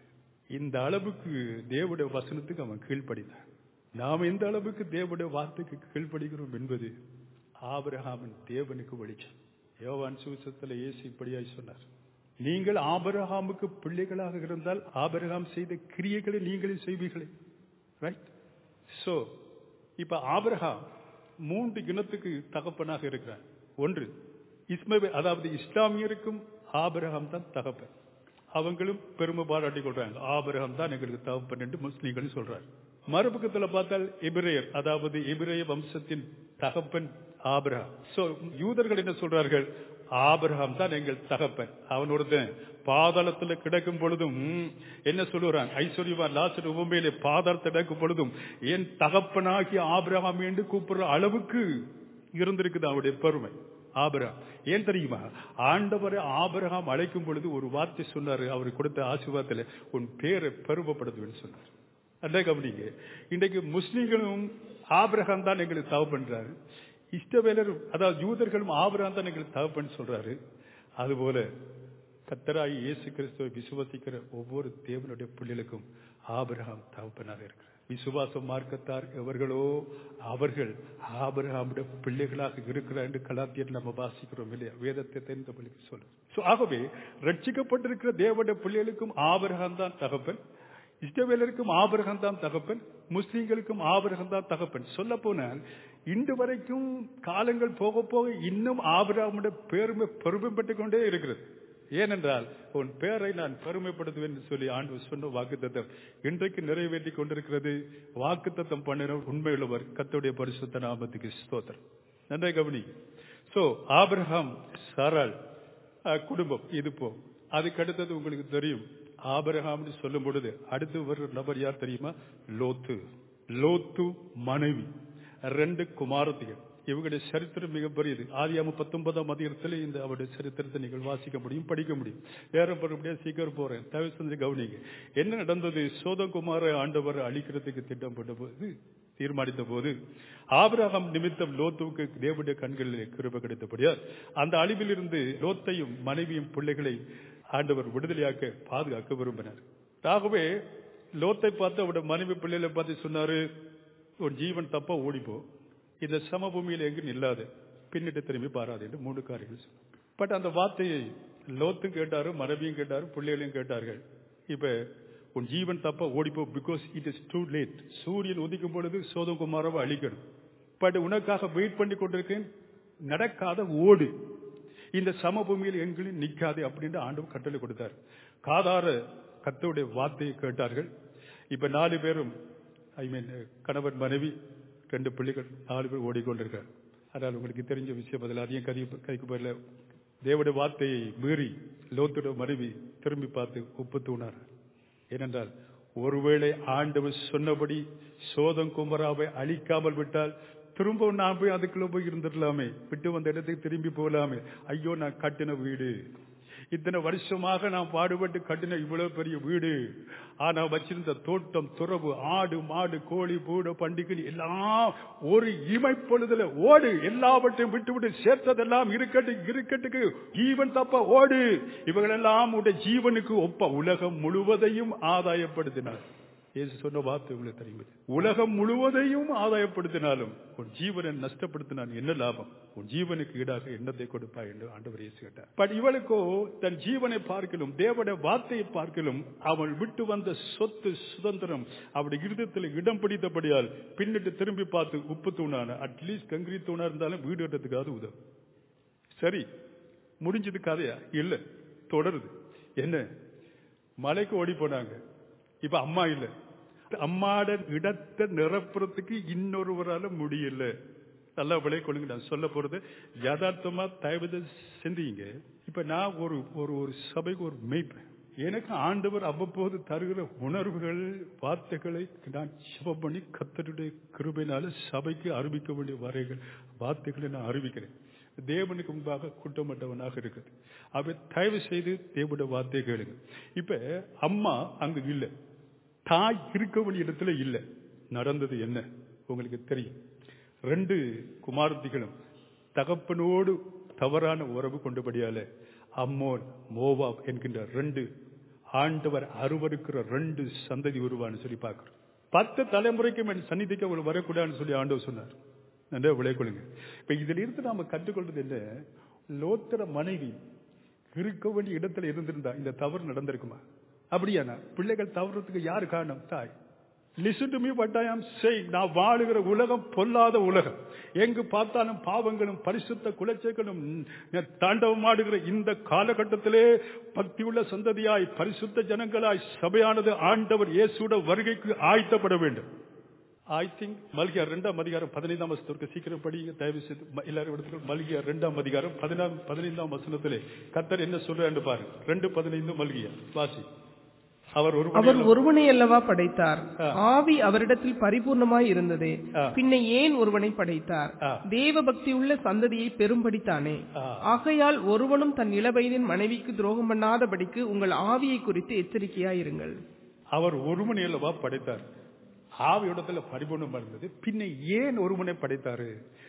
இந்த அளவுக்கு தேவனுடைய வசனத்துக்கு அவன் கீழ்ப்படினான் நாம் எந்த அளவுக்கு தேவனுடைய வார்த்தைக்கு கீழ்ப்படுகிறோம் என்பது ஆபிரகாமின் தேவனுக்கு வெளிச்சம் யோவான் சுவிசத்தில் இயேசு இப்படியாய் சொன்னார் நீங்கள் ஆபிரகாமுக்கு பிள்ளைகளாக இருந்தால் ஆபிரகாம் செய்த கிரியைகளை நீங்களும் செய்வீர்களே ரைட் சோ இப்ப ஆபிரகாம் மூன்று இனத்துக்கு தகப்பனாக இருக்கிறார் ஒன்று இஸ்மவே அதாவது இஸ்லாமியருக்கும் ஆபிரகாம் தான் தகப்பன் அவங்களும் பெருமை பாராட்டி கொள்றாங்க ஆபிரகாம் தான் எங்களுக்கு தகப்பன் என்று முஸ்லீம்கள் சொல்றாங்க மறுபக்கத்துல பார்த்தால் எபிரேயர் அதாவது எபிரேய வம்சத்தின் தகப்பன் ஆபிரகாம் சோ யூதர்கள் என்ன சொல்றார்கள் ஆபிரகாம் தான் எங்கள் தகப்பன் அவனோட பாதாளத்துல கிடக்கும் பொழுதும் என்ன சொல்லுறான் ஐஸ்வர்யவான் லாசர் உபமையிலே பாதாளத்தில் கிடக்கும் பொழுதும் என் தகப்பனாகிய ஆபிரகாம் என்று கூப்பிடுற அளவுக்கு இருந்திருக்குது அவருடைய பெருமை ஆபிரகாம் ஏன் தெரியுமா ஆண்டவரை ஆபிரகாம் அழைக்கும் பொழுது ஒரு வார்த்தை சொன்னாரு அவர் கொடுத்த ஆசீர்வாதத்துல உன் பேரை பெருமைப்படுத்துவேன்னு சொன்னார் அதான் கவனிங்க இன்றைக்கு முஸ்லிம்களும் ஆபிரகாம் தான் எங்களுக்கு தவ பண்றாரு இஷ்டவேலரும் அதாவது யூதர்களும் ஆபிரகாம் தான் எங்களுக்கு தகப்பன்னு சொல்றாரு அதுபோல கத்தராகி இயேசு கிறிஸ்துவை விசுவாசிக்கிற ஒவ்வொரு தேவனுடைய பிள்ளைகளுக்கும் ஆபிரகாம் தகப்பனாக இருக்கிறார் விசுவாச மார்க்கத்தார் எவர்களோ அவர்கள் ஆபிரகாமுடைய பிள்ளைகளாக இருக்கிறார் என்று கலாத்தியர் நம்ம வாசிக்கிறோம் இல்லையா வேதத்தை தெரிந்த பிள்ளைக்கு சொல்ல So, ஆகவே ரட்சிக்கப்பட்டிருக்கிற தேவனுடைய பிள்ளைகளுக்கும் ஆபிரகாம் தான் தகப்பன் இஸ்ரவேலருக்கும் ஆபிரகம் தான் தகப்பன் முஸ்லீம்களுக்கும் ஆபிரகம் தான் தகப்பன் சொல்ல போனால் இன்று வரைக்கும் காலங்கள் போக போக இன்னும் ஆபிரகாமுடைய பெருமை பெருமைப்பட்டுக் கொண்டே இருக்கிறது ஏனென்றால் உன் பேரை நான் பெருமைப்படுத்துவேன் என்று சொல்லி ஆண்டு சொன்ன வாக்குத்தத்தம் இன்றைக்கு நிறைவேற்றி கொண்டிருக்கிறது வாக்குத்தத்தம் பண்ணின உண்மையுள்ளவர் கத்தோடைய பரிசுத்த நாமத்துக்கு ஸ்தோத்திரம் நன்றாக கவனி சோ ஆபிரகாம் சாராள் அஹ், குடும்பம் இது போ அதுக்கு அடுத்தது உங்களுக்கு தெரியும் ஆபிரகாம்னு சொல்லும் பொழுது அடுத்து வர்ற நபர் யார் தெரியுமா லோத்து லோத்து மனைவி ரெண்டு குமாரத்திகள் இவங்களுடைய சரித்திரம் மிகப்பெரியது ஆதியாம பத்தொன்பதாம் அதிகாரத்தில் இந்த அவருடைய சரித்திரத்தை நீங்கள் வாசிக்க முடியும் படிக்க முடியும் நேரம் பெறப்படியா சீக்கிரம் போறேன் தயவு செஞ்சு கவனிங்க என்ன நடந்தது சோதகுமார ஆண்டவர் அழிக்கிறதுக்கு திட்டம் போட்ட போது தீர்மானித்த போது ஆபிரகாம் நிமித்தம் லோத்துவுக்கு தேவனுடைய கண்களில் கிருபை கிடைத்தபடியால் அந்த அழிவிலிருந்து லோத்தையும் மனைவியும் பிள்ளைகளை ஆண்டவர் விடுதலையாக்க பாதுகாக்க விரும்பினார் ஆகவே லோத்தை பார்த்து அவருடைய மனைவி பிள்ளைகளை பார்த்து சொன்னாரு உன் ஜீவன் தப்பா ஓடிப்போ இந்த சமபூமியில் எங்கும் நில்லாது பின்னிட்டு திரும்பி பாராது என்று மூன்று காரியங்கள் சொன்னார் பட் அந்த வார்த்தையை லோத்தும் கேட்டாரு மனைவியும் கேட்டாரு பிள்ளைகளையும் கேட்டார்கள் இப்ப உன் ஜீவன் தப்பா ஓடிப்போ because it is too late சூரியன் உதிக்கும் பொழுது சோதகுமாரவை அழிக்கணும் பட் உனக்காக வெயிட் பண்ணி கொண்டிருக்கேன் நடக்காத ஓடு இந்த சமபூமியில் எங்களும் நிக்காது அப்படின்னு ஆண்டவர் கட்டளை கொடுத்தார் காதார கத்தருடைய வார்த்தையை கேட்டார்கள் இப்ப நாலு பேரும் ஐ மீன் கணவன் மனைவி ரெண்டு பிள்ளைகள் நாலு பேர் ஓடிக்கொண்டிருக்கார் அதனால் உங்களுக்கு தெரிஞ்ச விஷயம் அதில் அதிகம் கதி கைக்கு போயில தேவடைய வார்த்தையை மீறி லோத்துடைய மனைவி திரும்பி பார்த்து உப்பு தூணார் ஏனென்றால் ஒருவேளை ஆண்டவர் சொன்னபடி சோதம் குமராவை அழிக்காமல் விட்டால் திரும்ப நான் போய் அதுக்குள்ள போய் இருந்துடலாமே விட்டு வந்த இடத்துக்கு திரும்பி போகலாமே ஐயோ நான் கட்டின வீடு இத்தனை வருஷமாக நான் பாடுபட்டு கட்டின இவ்வளவு பெரிய வீடு ஆனா வச்சிருந்த தோட்டம் துறவு ஆடு மாடு கோழி பூடு பண்டிகை எல்லாம் ஒரு இமைப்பொழுதுல ஓடு எல்லாவற்றையும் விட்டு விட்டு சேர்த்ததெல்லாம் இருக்கட்டு இருக்கட்டுக்கு ஜீவன் தப்ப ஓடு இவங்களெல்லாம் உடைய ஜீவனுக்கு ஒப்ப உலகம் முழுவதையும் ஆதாயப்படுத்தினார் இயேசு சொன்ன வார்த்தை உங்களுக்கு தெரியும் உலகம் முழுவதையும் ஆதாயப்படுத்தினாலும் உன் ஜீவனை நஷ்டப்படுத்தினால் என்ன லாபம் உன் ஜீவனுக்கு ஈடாக எண்ணத்தை கொடுப்பா என்று ஆண்டவர் இயேசு கேட்டார் பட் இவளுக்கோ தன் ஜீவனை பார்க்கலும் தேவனுடைய வார்த்தையை பார்க்கலும் அவள் விட்டு வந்த சொத்து சுதந்திரம் அவருடைய இருதயத்தில் இடம் பிடித்தபடியால் பின்னிட்டு திரும்பி பார்த்து உப்பு தூணான அட்லீஸ்ட் கங்கிரி தூணா இருந்தாலும் வீடு கட்டுறதுக்காவது உதவும் சரி முடிஞ்சது கதையா இல்ல தொடருது என்ன மலைக்கு ஓடி போனாங்க இப்ப அம்மா இல்ல அம்மாட இடத்தை நிரப்புறதுக்கு இன்னொருவரால முடியல நல்லா விளைய கொள்ளுங்க நான் சொல்ல போறது யதார்த்தமா தயவு சிந்திங்க இப்ப நான் ஒரு ஒரு ஒரு சபைக்கு ஒரு மெய்ப்பேன் எனக்கு ஆண்டவர் அவ்வப்போது தருகிற உணர்வுகள் வார்த்தைகளை நான் சிவம் பண்ணி கத்தருடைய கிருபையினால சபைக்கு அறிவிக்க வேண்டிய வரைகள் வார்த்தைகளை நான் அறிவிக்கிறேன் தேவனுக்கு முன்பாக குற்றமட்டவனாக இருக்குது அவை தயவு செய்து தேவனுடைய வார்த்தையை கேளுங்க இப்ப அம்மா அங்கு இல்லை தாய் இருக்க வேண்டிய இடத்துல இல்லை நடந்தது என்ன உங்களுக்கு தெரியும் ரெண்டு குமாரத்திகளும் தகப்பனோடு தவறான உறவு கொண்டபடியால அம்மோன் மோவாப் என்கின்ற ரெண்டு ஆண்டவர் அருவருக்கிற ரெண்டு சந்ததி உருவான்னு சொல்லி பார்க்கிறோம் பத்து தலைமுறைக்கும் என் சந்நிதிக்கு அவள் வரக்கூடாதுன்னு சொல்லி ஆண்டவர் சொன்னார் நன்றா விளைக்கொள்ளுங்க இப்ப இதுல இருந்து நாம கற்றுக்கொள்றது என்ன லோத்திர மனைவி இருக்க வேண்டிய இடத்துல இருந்திருந்தா இந்த தவறு நடந்திருக்குமா அப்படியானா பிள்ளைகள் தவறுறதுக்கு யாரு காரணம் தாய் listen to me what I am saying நான் வாழுகிற உலகம் பொல்லாத உலகம் எங்கு பார்த்தாலும் பாவங்களும் பரிசுத்த குலச்சைகளும் தாண்டவமாடுகிற இந்த காலகட்டத்திலே பக்தியுள்ள சந்ததியாய் பரிசுத்த ஜனங்களாய் சபையானது ஆண்டவர் இயேசுட வருகைக்கு ஆயத்தப்பட வேண்டும் ஐ திங்க் மல்கியா ரெண்டாம் அதிகாரம் பதினைந்தாம் வசனத்திற்கு சீக்கிரம் படிங்க தயவு செய்து ம- எல்லாரும் எடுத்துக்கொள் மல்கியா ரெண்டாம் அதிகாரம் பதினாறு பதினைந்தாம் வசனத்திலே கத்தர் என்ன சொல்றாரு பாருங்க ரெண்டு பதினைந்து மல்கியா வாசி அவர் ஒரு அவர் ஒருவனை அல்லவா படைத்தார் ஆவி அவரிடத்தில் பரிபூர்ணமாய் இருந்ததே ஆ. பின்ன ஏன் ஒருவனை படைத்தார் ஆ. தேவ பக்தி உள்ள சந்ததியை பெரும்படித்தானே ஆ. ஆகையால் ஒருவனும் தன் இளவயதின் மனைவிக்கு துரோகம் பண்ணாதபடிக்கு உங்கள் ஆவியை குறித்து எச்சரிக்கையாயிருங்கள் அவர் ஒருவனை அல்லவா படைத்தார் ஆவியோடத்துல பரிபூர்ணம் இருந்தது பின்ன ஏன் ஒருவனை படைத்தாரு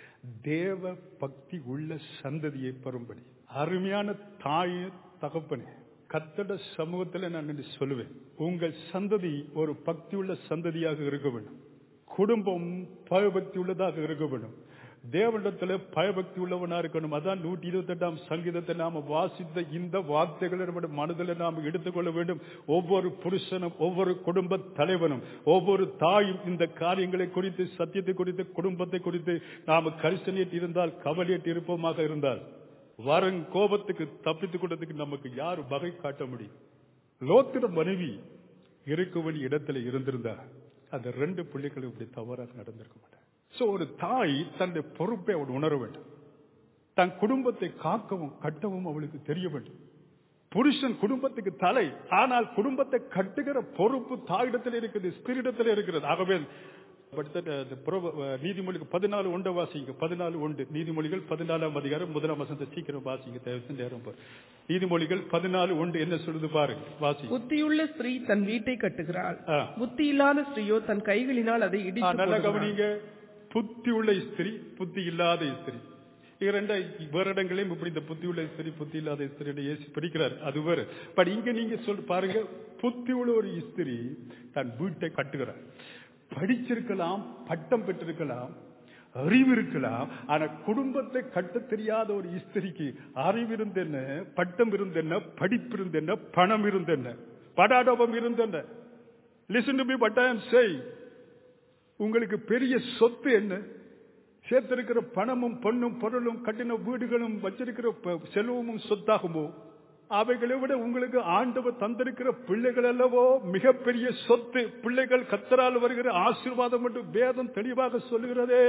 தேவ பக்தி உள்ள சந்ததியை பெறும்படி அருமையான தாய் தகப்பனே கத்தட சமூகத்துல நான் என்று சொல்லுவேன் உங்கள் சந்ததி ஒரு பக்தி உள்ள சந்ததியாக இருக்க வேண்டும் குடும்பம் பயபக்தி உள்ளதாக இருக்க வேண்டும் தேவனிடத்துல பயபக்தி உள்ளவனா இருக்கணும் அதான் நூற்றி இருபத்தி எட்டாம் சங்கீதத்தை நாம வாசித்த இந்த வார்த்தைகளை நம்முடைய மனதில் நாம் எடுத்துக்கொள்ள வேண்டும் ஒவ்வொரு புருஷனும் ஒவ்வொரு குடும்ப தலைவனும் ஒவ்வொரு தாயும் இந்த காரியங்களை குறித்து சத்தியத்தை குறித்து குடும்பத்தை குறித்து நாம கரிசனையிட்டு இருந்தால் கவலையிட்டு இருப்போமாக இருந்தால் வரும் கோபத்துக்கு தப்பித்துக் கொண்டதுக்கு நமக்கு யார் வகை காட்ட முடியும் லோத்திர மனைவி இருக்க வேண்டிய இடத்துல இருந்திருந்தா அந்த ரெண்டு பிள்ளைகளும் இப்படி தவறாக நடந்திருக்க மாட்டாங்க சோ ஒரு தாய் தன்னுடைய பொறுப்பை அவள் உணர வேண்டும் தன் குடும்பத்தை காக்கவும் கட்டவும் அவளுக்கு தெரிய வேண்டும் புருஷன் குடும்பத்துக்கு தலை ஆனால் குடும்பத்தை கட்டுகிற பொறுப்பு தாயிடத்தில் இருக்குது ஸ்திரிடத்தில் இருக்கிறது ஆகவே படித்த அந்த புறவ- நீதிமொழிகள் பதினாலு ஒன்றை வாசிங்க பதினாலு ஒன்று நீதிமொழிகள் பதினாலாம் அதிகாரம் முதலாம் வசனத்தை சீக்கிரம் வாசிங்க தயவு செஞ்சு நேரம் பாரு. நீதிமொழிகள் பதினாலு ஒன்று என்ன சொல்லுது பாருங்க வாசிங்க புத்தியுள்ள ஸ்திரீ தன் வீட்டை கட்டுகிறாள் ஆ. புத்தி இல்லாத ஸ்திரீயோ தன் கைகளினால் அதை ஆ, இடித்து நல்லா போடுகிறாள். கவனிங்க புத்தி உள்ள ஸ்திரீ புத்தி இல்லாத ஸ்திரீ இது ரெண்டா வேற இடங்களையும் இப்படி இந்த புத்தி உள்ள ஸ்திரீ புத்தி இல்லாத ஸ்திரீ இயேசு பிடிக்கிறார் அது வேற பட் இங்க நீங்க சொல் பாருங்க புத்தி உள்ள ஒரு ஸ்திரீ தன் வீட்டை கட்டுகிறார் படிச்சிருக்கலாம் பட்டம் பெற்றிருக்கலாம் அறிவு இருக்கலாம் ஆனா குடும்பத்தை கட்ட தெரியாத ஒரு ஸ்திரிக்கு அறிவு இருந்தென்ன பட்டம் இருந்தென்ன படிப்பு இருந்தென்ன பணம் இருந்தென்ன படாடோபம் இருந்தென்ன listen to me but I am saying உங்களுக்கு பெரிய சொத்து என்ன சேர்த்திருக்கிற பணமும் பொண்ணும் பொருளும் கட்டின வீடுகளும் வச்சிருக்கிற ப- செல்வமும் சொத்தாகுமோ அவைகளை விட உங்களுக்கு ஆண்டவர் தந்திருக்கிற பிள்ளைகள் அல்லவோ மிகப்பெரிய சொத்து பிள்ளைகள் கத்தரால் வருகிற ஆசீர்வாதம் என்று வேதம் தெளிவாக சொல்லுகிறதே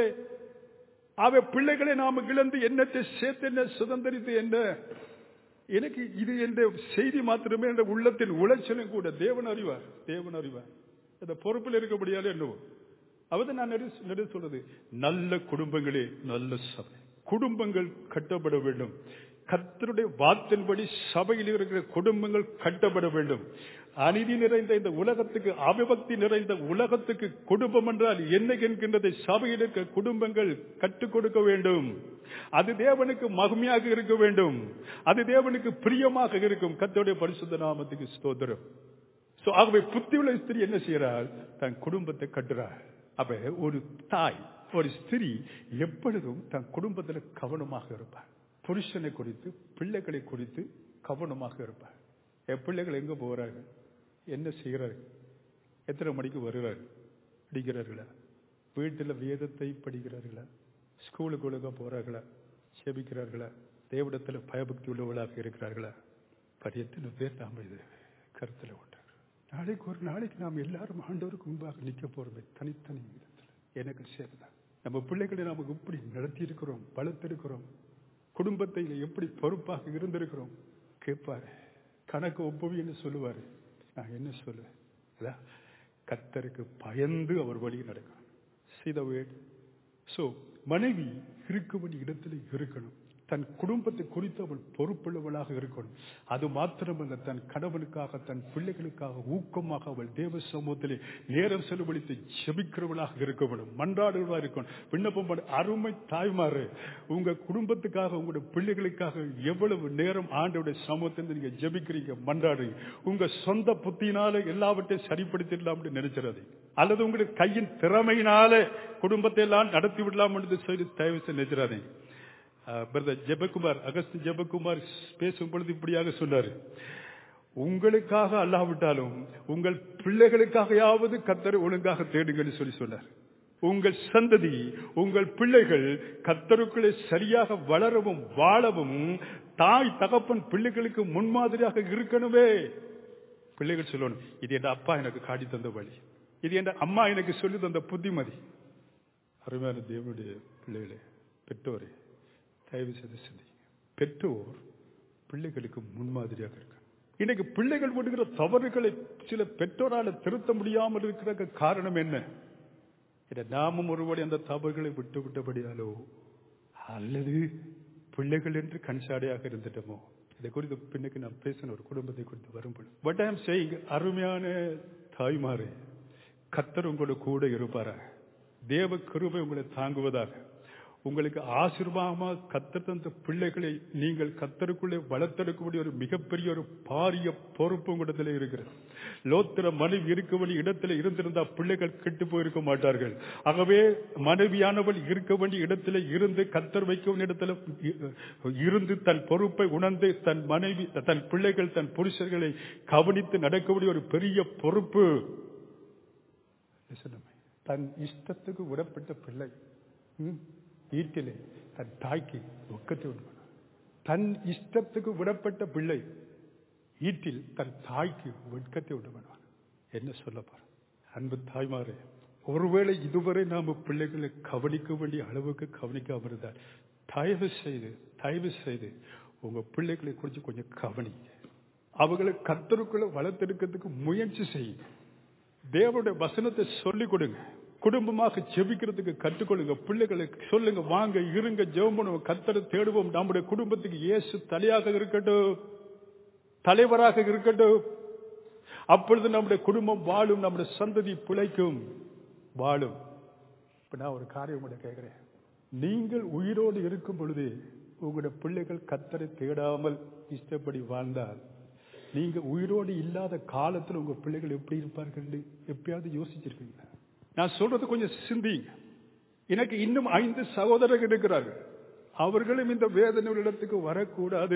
அவை பிள்ளைகளை நாம இழந்து என்னத்தை சேர்த்து என்ன சுதந்திரித்து என்ன எனக்கு இது என்ற செய்தி மாத்திரமே என்ற உள்ளத்தின் உளைச்சலும் கூட தேவன் அறிவார் தேவன் அறிவார் அந்த பொறுப்பில் இருக்கக்கூடியாலே என்னவோ அவதான் நான் நெடு நெடு சொல்றது நல்ல குடும்பங்களே நல்ல சபை குடும்பங்கள் கட்டப்பட வேண்டும் கர்த்தருடைய வார்த்தையின்படி சபையில் இருக்கிற குடும்பங்கள் கட்டப்பட வேண்டும் அநீதி நிறைந்த இந்த உலகத்துக்கு அபிபக்தி நிறைந்த உலகத்துக்கு குடும்பம் என்றால் என்ன என்கின்றதை சபையில் இருக்கிற குடும்பங்கள் கற்றுக் கொடுக்க வேண்டும் அது தேவனுக்கு மகிமையாக இருக்க வேண்டும் அது தேவனுக்கு பிரியமாக இருக்கும் கர்த்தருடைய பரிசுத்த நாமத்துக்கு ஸ்தோத்திரம் சோ ஆகவே புத்தியுள்ள ஸ்திரீ என்ன செய்யறாள் தன் குடும்பத்தை கட்டுறாள் அப்ப ஒரு தாய் ஒரு ஸ்திரீ எப்பொழுதும் தன் குடும்பத்தில் கவனமாக இருப்பார் புருஷனை குறித்து பிள்ளைகளை குறித்து கவனமாக இருப்பார் என் பிள்ளைகள் எங்க போகிறார்கள் என்ன செய்கிறார்கள் எத்தனை மணிக்கு வருகிறார்கள் படிக்கிறார்களா வீட்டில் வேதத்தை படிக்கிறார்களா ஸ்கூலுக்கு ஒழுங்கா போறார்களா செபிக்கிறார்களா தேவடத்தில் பயபக்தி உள்ளவர்களாக இருக்கிறார்களா பட் எத்தனை பேர் நாம் இது கருத்தில் கொண்டார் நாளைக்கு ஒரு நாளைக்கு நாம் எல்லாரும் ஆண்டவருக்கு முன்பாக நிற்க போறோமே தனித்தனி விதத்தில் எனக்கு சேர்ந்தான் நம்ம பிள்ளைகளை நாம் எப்படி நடத்தி இருக்கிறோம் வளர்த்திருக்கிறோம் குடும்பத்தை எப்படி பொறுப்பாக இருந்திருக்கிறோம் கேட்பாரு கணக்கு ஒப்புவின்னு சொல்லுவாரு நான் என்ன சொல்லுவேன் அதான் கத்தருக்கு பயந்து அவர் வழி நடக்கணும் சீத வேட் சோ மனைவி இருக்க வேண்டிய இடத்துல இருக்கணும் தன் குடும்பத்தை குறித்து அவள் பொறுப்புள்ளவளாக இருக்கணும் அது மாத்திரமல்ல தன் கணவனுக்காக தன் பிள்ளைகளுக்காக ஊக்கமாக அவள் தேவ சமூகத்திலே நேரம் செலவழித்து ஜெபிக்கிறவளாக இருக்க வேண்டும் மன்றாடுவதாக இருக்கணும் விண்ணப்பம் பண்ண அருமை தாய்மாறு உங்க குடும்பத்துக்காக உங்களுடைய பிள்ளைகளுக்காக எவ்வளவு நேரம் ஆண்டோடைய சமூகத்தில் நீங்க ஜெபிக்கிறீங்க மன்றாடுறீங்க உங்க சொந்த புத்தியினால எல்லாவற்றையும் சரிப்படுத்திடலாம் நினைச்சிடாது அல்லது உங்களுடைய கையின் திறமையினால குடும்பத்தை எல்லாம் நடத்தி விடலாம் என்று சொல்லி தயவு செய்து நினைச்சிடாதீங்க பிரதர் ஜெபகுமார் அகஸ்து ஜெபகுமார் பேசும் பொழுது இப்படியாக சொன்னாரு உங்களுக்காக அல்லாவிட்டாலும் உங்கள் பிள்ளைகளுக்காகயாவது கத்தரை ஒழுங்காக தேடுங்கன்னு சொல்லி சொன்னார் உங்கள் சந்ததி உங்கள் பிள்ளைகள் கத்தருக்குள்ளே சரியாக வளரவும் வாழவும் தாய் தகப்பன் பிள்ளைகளுக்கு முன்மாதிரியாக இருக்கணுமே பிள்ளைகள் சொல்லணும் இது என் அப்பா எனக்கு காட்டி தந்த வழி இது என் அம்மா எனக்கு சொல்லி தந்த புத்திமதி அருமையான தேவனுடைய பிள்ளைகளே பெற்றோரே தயவு செய்து சிந்திங்க பெற்றோர் பிள்ளைகளுக்கு முன்மாதிரியாக இருக்க இன்னைக்கு பிள்ளைகள் விடுகிற தவறுகளை சில பெற்றோரால திருத்த முடியாமல் இருக்கிற காரணம் என்ன இதை நாமும் ஒருபடி அந்த தவறுகளை விட்டு விட்டபடியாலோ அல்லது பிள்ளைகள் என்று கண்சாடையாக இருந்துட்டோமோ இதை குறித்து பின்னுக்கு நான் பேசின ஒரு குடும்பத்தை குறித்து வரும்போது பட் ஐ எம் சேயிங் அருமையான தாய்மாறு கத்தர் உங்களோட கூட இருப்பாராக தேவ கிருபை உங்களை தாங்குவதாக உங்களுக்கு ஆசீர்வாதமாக கத்தர் தந்த பிள்ளைகளை நீங்கள் கத்தருக்குள்ளே வளர்த்தெடுக்கக்கூடிய ஒரு மிகப்பெரிய ஒரு பாரிய பொறுப்பு உங்களிடத்தில் இருக்கிறது லோத்திர மனைவி இருக்க வேண்டிய இடத்துல இருந்திருந்தா பிள்ளைகள் கெட்டு போயிருக்க மாட்டார்கள் ஆகவே மனைவியானவள் இருக்க வேண்டிய இடத்துல இருந்து கத்தர் வைக்க வேண்டிய இடத்துல இருந்து தன் பொறுப்பை உணர்ந்து தன் மனைவி தன் பிள்ளைகள் தன் புருஷர்களை கவனித்து நடக்கக்கூடிய ஒரு பெரிய பொறுப்பு தன் இஷ்டத்துக்கு விடப்பட்ட பிள்ளை வீட்டிலே தன் தாய்க்கு துக்கத்தை உண்டு தன் இஷ்டத்துக்கு விடப்பட்ட பிள்ளை வீட்டில் தன் தாய்க்கு வெட்கத்தை உண்டு பண்ணுவான் என்ன சொல்ல போற அன்பு தாய்மாரே ஒருவேளை இதுவரை நாம பிள்ளைகளை கவனிக்க வேண்டிய அளவுக்கு கவனிக்காம இருந்தால் தயவு செய்து தயவு செய்து உங்க பிள்ளைகளை குறித்து கொஞ்சம் கவனிங்க அவங்களை கத்தருக்குள்ள வளர்த்தெடுக்கிறதுக்கு முயற்சி செய்யுங்க தேவனுடைய வசனத்தை சொல்லிக் கொடுங்க குடும்பமாக ஜெபிக்கிறதுக்கு கற்றுக்கொள்ளுங்க பிள்ளைகளுக்கு சொல்லுங்க வாங்க இருங்க ஜெபம் பண்ணுவோம் கத்தரை தேடுவோம் நம்முடைய குடும்பத்துக்கு இயேசு தலையாக இருக்கட்டும் தலைவராக இருக்கட்டும் அப்பொழுது நம்முடைய குடும்பம் வாழும் நம்முடைய சந்ததி பிழைக்கும் வாழும் இப்ப நான் ஒரு காரியம் உங்களை கேட்கிறேன் நீங்கள் உயிரோடு இருக்கும் பொழுது உங்களுடைய பிள்ளைகள் கத்தரை தேடாமல் இஷ்டப்படி வாழ்ந்தால் நீங்க உயிரோடு இல்லாத காலத்தில் உங்க பிள்ளைகள் எப்படி இருப்பார்கள் எப்பயாவது யோசிச்சிருக்கீங்களா நான் சொல்றது கொஞ்சம் சிந்திங்க எனக்கு இன்னும் ஐந்து சகோதரர்கள் இருக்கிறார்கள் அவர்களும் இந்த வேதனை இடத்துக்கு வரக்கூடாது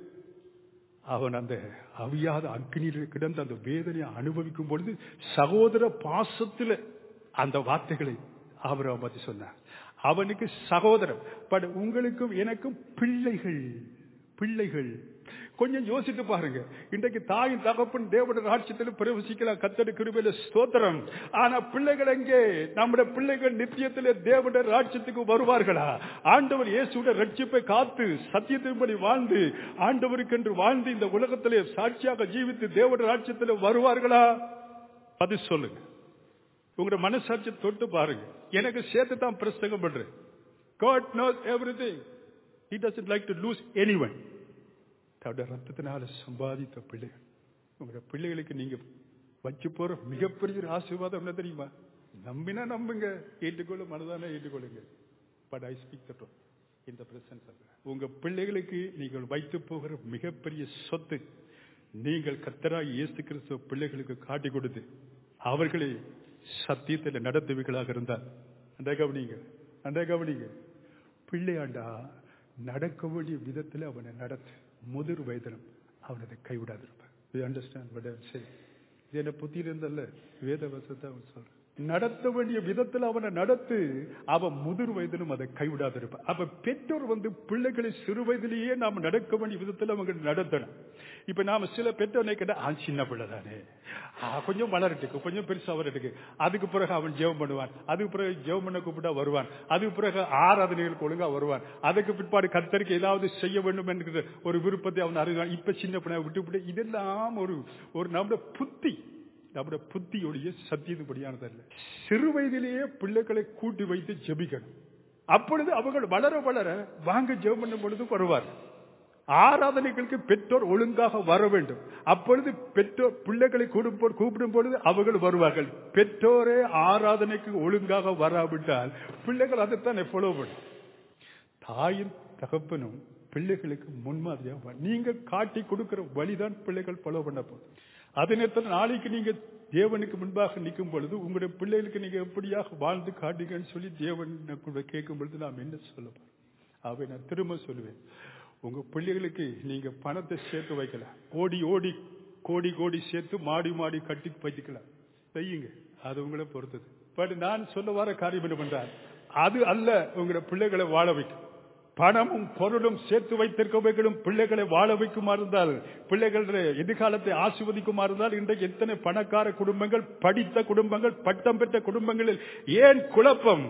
அவன் அந்த அவியாத அக்னியில் கிடந்த அந்த வேதனையை அனுபவிக்கும் பொழுது சகோதர பாசத்தில் அந்த வார்த்தைகளை அவர் அவன் பத்தி சொன்னார் அவனுக்கு சகோதரன் பட் உங்களுக்கும் எனக்கும் பிள்ளைகள் பிள்ளைகள் கொஞ்சம் யோசித்து பாருங்க இன்றைக்கு தாயின் தகப்பன் தேவட ராட்சியத்தில் பிரவசிக்கலாம் கத்தடு கிருபையில ஸ்தோத்திரம் ஆனா பிள்ளைகள் எங்கே நம்முடைய பிள்ளைகள் நித்தியத்திலே தேவட ராட்சியத்துக்கு வருவார்களா ஆண்டவர் இயேசுடைய ரட்சிப்பை காத்து சத்தியத்தின்படி வாழ்ந்து ஆண்டவருக்கு என்று வாழ்ந்து இந்த உலகத்திலே சாட்சியாக ஜீவித்து தேவட ராட்சியத்தில் வருவார்களா அது சொல்லுங்க உங்களோட மனசாட்சி தொட்டு பாருங்க எனக்கு சேர்த்து தான் பிரசங்கம் பண்றேன் God knows everything. He doesn't like to lose anyone. தன்னுடைய ரத்தத்தினால சம்பாதித்த பிள்ளைகள் உங்களோட பிள்ளைகளுக்கு நீங்க வச்சு போற மிகப்பெரிய ஒரு ஆசீர்வாதம் என்ன தெரியுமா நம்பினா நம்புங்க ஏற்றுக்கொள்ள மனதானே ஏற்றுக்கொள்ளுங்க பட் ஐ ஸ்பீக் த இந்த பிரசன்ஸ் உங்க பிள்ளைகளுக்கு நீங்கள் வைத்து போகிற மிகப்பெரிய சொத்து நீங்கள் கத்தராய் இயேசு கிறிஸ்துவ பிள்ளைகளுக்கு காட்டி கொடுத்து அவர்களை சத்தியத்தில் நடத்துவீர்களாக இருந்தால் அந்த கவனிங்க அந்த கவனிங்க பிள்ளையாண்டா நடக்க வேண்டிய விதத்தில் அவனை நடத்து முதிர் வயதிலும் அவன் அதை கைவிடாதிருப்பான் அண்டர்ஸ்டாண்ட் பட் சரி இது என்ன புத்தியில் இருந்தல்ல வேத வசத்தை அவன் சொல்றான் நடத்த வேண்டிய விதத்தில் அவனை நடத்து அவன் முதிர் வயதிலும் அதை கைவிடாதிருப்பான் அப்ப பெற்றோர் வந்து பிள்ளைகளை சிறு வயதிலேயே நாம் நடக்க வேண்டிய விதத்தில் அவங்க நடத்தணும் இப்ப நாம சில பெற்றோர்னை கேட்டா ஆ சின்ன பிள்ளை தானே கொஞ்சம் வளரட்டுக்கு கொஞ்சம் பெருசா வரட்டுக்கு அதுக்கு பிறகு அவன் ஜெபம் பண்ணுவான் அதுக்கு பிறகு ஜெபம் பண்ண கூப்பிட்டா வருவான் அதுக்கு பிறகு ஆராதனைகளுக்கு ஒழுங்கா வருவான் அதுக்கு பிற்பாடு கத்தருக்கு ஏதாவது செய்ய வேண்டும் என்கிற ஒரு விருப்பத்தை அவன் அறிவான் இப்ப சின்ன பிள்ளை விட்டு விட்டு இதெல்லாம் ஒரு ஒரு நம்முடைய புத்தி நம்முடைய புத்தியுடைய சத்தியத்துபடியானது அல்ல சிறு வயதிலேயே பிள்ளைகளை கூட்டி வைத்து ஜெபிக்கணும் அப்பொழுது அவர்கள் வளர வளர வாங்க ஜெபம் பண்ணும் பொழுது வருவார் ஆராதனைகளுக்கு பெற்றோர் ஒழுங்காக வர வேண்டும் அப்பொழுது பெற்றோர் பிள்ளைகளை கூப்பிடும் கூப்பிடும் பொழுது அவர்கள் வருவார்கள் பெற்றோரே ஆராதனைக்கு ஒழுங்காக வராவிட்டால் பிள்ளைகள் அதைத்தான் ஃபாலோ பண்ணும் தாயும் தகப்பனும் பிள்ளைகளுக்கு முன்மாதிரியாக நீங்க காட்டி கொடுக்கிற வழிதான் பிள்ளைகள் ஃபாலோ பண்ண போகுது அதே நேரத்தில் நாளைக்கு நீங்க தேவனுக்கு முன்பாக நிற்கும் பொழுது உங்களுடைய பிள்ளைகளுக்கு நீங்க எப்படியாக வாழ்ந்து காட்டுங்கன்னு சொல்லி தேவன் கேட்கும் பொழுது நாம் என்ன சொல்ல போறோம் அவை நான் திரும்ப சொல்லுவேன் உங்க பிள்ளைகளுக்கு நீங்க பணத்தை சேர்த்து வைக்கலாம் ஓடி ஓடி கோடி கோடி சேர்த்து மாடி மாடி கட்டி வைக்கலாம் செய்யுங்க அது உங்களை பொறுத்தது பட் நான் சொல்ல வர காரியம் என்ன பண்றார் அது அல்ல உங்களோட பிள்ளைகளை வாழ வைக்கும் பணமும் பொருளும் சேர்த்து வைத்திருக்கவைகளும் பிள்ளைகளை வாழ வைக்குமா இருந்தால் பிள்ளைகளுடைய எதிர்காலத்தை ஆசிர்வதிக்குமா இருந்தால் இன்றைக்கு எத்தனை பணக்கார குடும்பங்கள் படித்த குடும்பங்கள் பட்டம் பெற்ற குடும்பங்களில் ஏன் குழப்பம்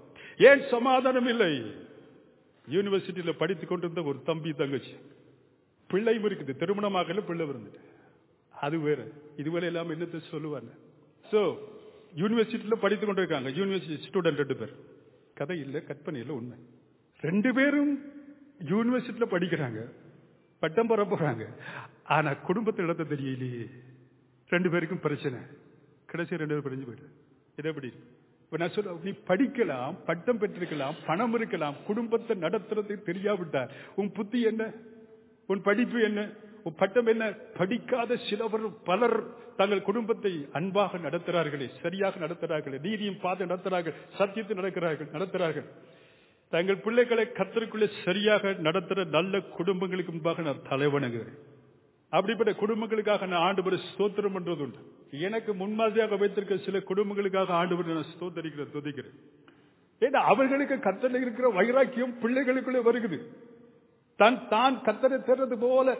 ஏன் சமாதானம் இல்லை யூனிவர்சிட்டியில படித்துக் கொண்டிருந்த ஒரு தம்பி தங்கச்சி பிள்ளையும் இருக்குது திருமணமாக பிள்ளை இருந்துட்டு அது வேற இதுவரை எல்லாம் என்னத்தை சொல்லுவாங்க சோ யூனிவர்சிட்டியில படித்துக் கொண்டிருக்காங்க யூனிவர்சிட்டி ஸ்டூடெண்ட் ரெண்டு பேர் கதை இல்லை கற்பனை இல்லை உண்மை ரெண்டு பேரும் யூனிவர்சிட்டியில படிக்கிறாங்க பட்டம் பெற போறாங்க ஆனா குடும்பத்தில் இடத்த தெரியலையே ரெண்டு பேருக்கும் பிரச்சனை கடைசி ரெண்டு பேரும் பிரிஞ்சு போயிடு இது எப்படி இப்ப நான் சொல்ல நீ படிக்கலாம் பட்டம் பெற்றிருக்கலாம் பணம் இருக்கலாம் குடும்பத்தை நடத்துறது தெரியாவிட்டார் உன் புத்தி என்ன உன் படிப்பு என்ன உன் பட்டம் என்ன படிக்காத சிலவர் பலர் தங்கள் குடும்பத்தை அன்பாக நடத்துகிறார்களே சரியாக நடத்துகிறார்களே நீதியும் பார்த்து நடத்துகிறார்கள் சத்தியத்தை நடக்கிறார்கள் நடத்துகிறார்கள் தங்கள் பிள்ளைகளை கத்தருக்குள்ளே சரியாக நடத்துகிற நல்ல குடும்பங்களுக்கு முன்பாக நான் தலைவணங்குகிறேன் அப்படிப்பட்ட குடும்பங்களுக்காக நான் ஆண்டு ஸ்தோத்திரம் பண்றது உண்டு எனக்கு முன்மாதிரியாக வைத்திருக்க சில குடும்பங்களுக்காக ஆண்டு நான் ஸ்தோத்தரிக்கிறேன் துதிக்கிறேன் ஏன்னா அவர்களுக்கு கத்தல இருக்கிற வைராக்கியம் பிள்ளைகளுக்குள்ளே வருகுது தன் தான் கத்தரை தேடுறது போல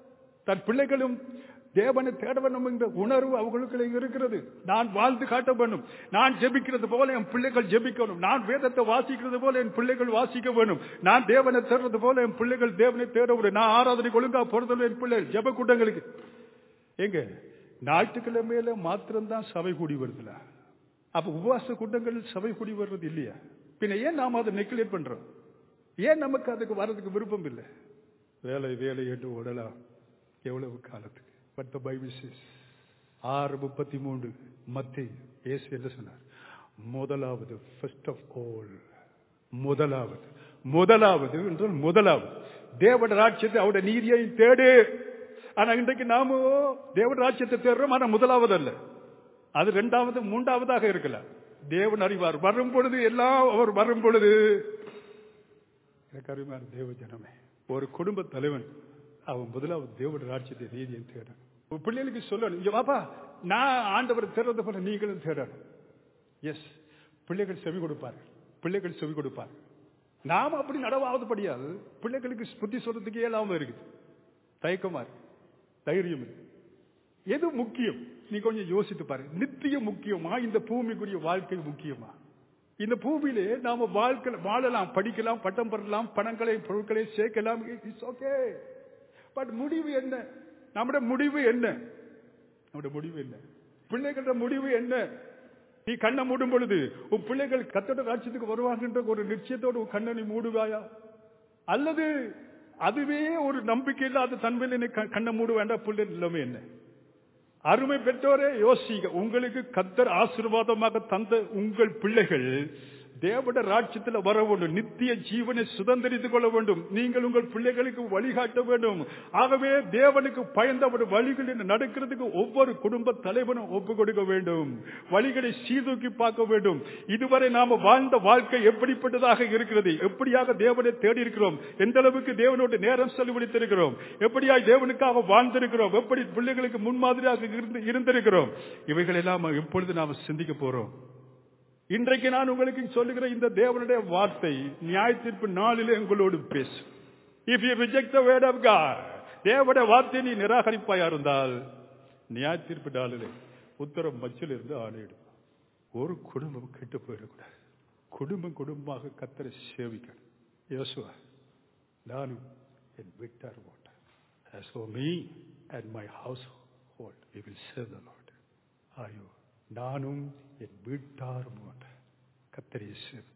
தன் பிள்ளைகளும் தேவனை தேட வேண்டும் என்ற உணர்வு அவர்களுக்கு இருக்கிறது நான் வாழ்ந்து காட்ட வேண்டும் நான் ஜெபிக்கிறது போல என் பிள்ளைகள் ஜெபிக்கணும் நான் வேதத்தை வாசிக்கிறது போல என் பிள்ளைகள் வாசிக்க வேண்டும் நான் தேவனை தேடுறது போல என் பிள்ளைகள் தேவனை தேட வேண்டும் நான் ஆராதனை ஒழுங்கா பொறுத்தவரை என் பிள்ளைகள் ஜெப கூட்டங்களுக்கு எங்க ஞாயிற்றுக்கிழமையில மாத்திரம்தான் சபை கூடி வருதுல அப்ப உபவாச கூட்டங்கள் சபை கூடி வர்றது இல்லையா பின்ன ஏன் நாம் அதை நெக்லேட் பண்றோம் ஏன் நமக்கு அதுக்கு வர்றதுக்கு விருப்பம் இல்லை வேலை வேலை என்று ஓடலாம் எவ்வளவு காலத்துக்கு பட் த பைபிள் சேஸ் ஆறு முப்பத்தி மூன்று மத்தி இயேசு என்ன சொன்னார் முதலாவது ஃபர்ஸ்ட் ஆஃப் ஆல் முதலாவது முதலாவது என்றால் முதலாவது தேவட ராட்சியத்தை அவருடைய நீதியை தேடு ஆனா இன்றைக்கு நாம தேவட ராட்சியத்தை தேடுறோம் ஆனா முதலாவது அல்ல அது இரண்டாவது மூன்றாவதாக இருக்கலாம் தேவன் அறிவார் வரும் பொழுது எல்லாம் அவர் வரும் பொழுது எனக்கு அறிவார் தேவ ஜனமே ஒரு குடும்ப தலைவன் அவன் முதலாவது தேவட ராட்சியத்தை நீதியை தேடணும் உன் பிள்ளைகளுக்கு சொல்லணும் இங்க வாப்பா நான் ஆண்டவர் தேடுறது போல நீங்களும் தேடணும் எஸ் பிள்ளைகள் செவி கொடுப்பார்கள் பிள்ளைகள் செவி கொடுப்பார் நாம் அப்படி நடவாவது படியாது பிள்ளைகளுக்கு புத்தி சொல்றதுக்கு இயலாம இருக்குது தயக்கமா இருக்கு தைரியம் இருக்கு எது முக்கியம் நீ கொஞ்சம் யோசித்து பாரு நித்தியம் முக்கியமா இந்த பூமிக்குரிய வாழ்க்கை முக்கியமா இந்த பூமியிலே நாம வாழ்க்கை வாழலாம் படிக்கலாம் பட்டம் பெறலாம் பணங்களை பொருட்களை சேர்க்கலாம் இட்ஸ் ஓகே பட் முடிவு என்ன நம்முடைய முடிவு என்ன நம்முடைய முடிவு என்ன பிள்ளைகளோட முடிவு என்ன நீ கண்ணை மூடும் பொழுது உன் பிள்ளைகள் கத்தோட ராட்சியத்துக்கு வருவாங்கன்ற ஒரு நிச்சயத்தோடு உன் கண்ணை நீ மூடுவாயா அல்லது அதுவே ஒரு நம்பிக்கை இல்லாத தன்மையில் நீ கண்ணை மூட வேண்டாம் பிள்ளை நிலைமை என்ன அருமை பெற்றோரே யோசிக்க உங்களுக்கு கத்தர் ஆசீர்வாதமாக தந்த உங்கள் பிள்ளைகள் தேவட ராட்சியத்தில் வர வேண்டும் நித்திய ஜீவனை சுதந்திரித்துக் கொள்ள வேண்டும் நீங்கள் உங்கள் பிள்ளைகளுக்கு வழிகாட்ட வேண்டும் ஆகவே தேவனுக்கு பயந்த ஒரு வழிகளில் நடக்கிறதுக்கு ஒவ்வொரு குடும்ப தலைவனும் ஒப்பு கொடுக்க வேண்டும் வழிகளை சீதூக்கி பார்க்க வேண்டும் இதுவரை நாம வாழ்ந்த வாழ்க்கை எப்படிப்பட்டதாக இருக்கிறது எப்படியாக தேவனை தேடி இருக்கிறோம் எந்த அளவுக்கு தேவனோடு நேரம் செலவழித்திருக்கிறோம் எப்படியாக தேவனுக்காக வாழ்ந்திருக்கிறோம் எப்படி பிள்ளைகளுக்கு முன்மாதிரியாக இருந்து இருந்திருக்கிறோம் இவைகள் எல்லாம் எப்பொழுது நாம சிந்திக்க போறோம் இன்றைக்கு நான் உங்களுக்கு சொல்லுகிற இந்த தேவனுடைய வார்த்தை நியாய தீர்ப்பு நாளிலே உங்களோடு பேசும் if you reject the word of God தேவனுடைய வார்த்தையை நீ நிராகரிப்பாயா இருந்தால் நியாய தீர்ப்பு நாளிலே உத்தரம் மச்சில் இருந்து ஆணையிடும் ஒரு குடும்பம் கெட்டு போயிடக்கூடாது குடும்பம் குடும்பமாக கத்தரை சேவிக்கணும் யோசுவா நானும் என் வீட்டார் ஓட்டேன் As for me and my household, we will serve the Lord. ஆயோ நானும் என் வீட்டாரும் கத்தரை சேர்ப்பு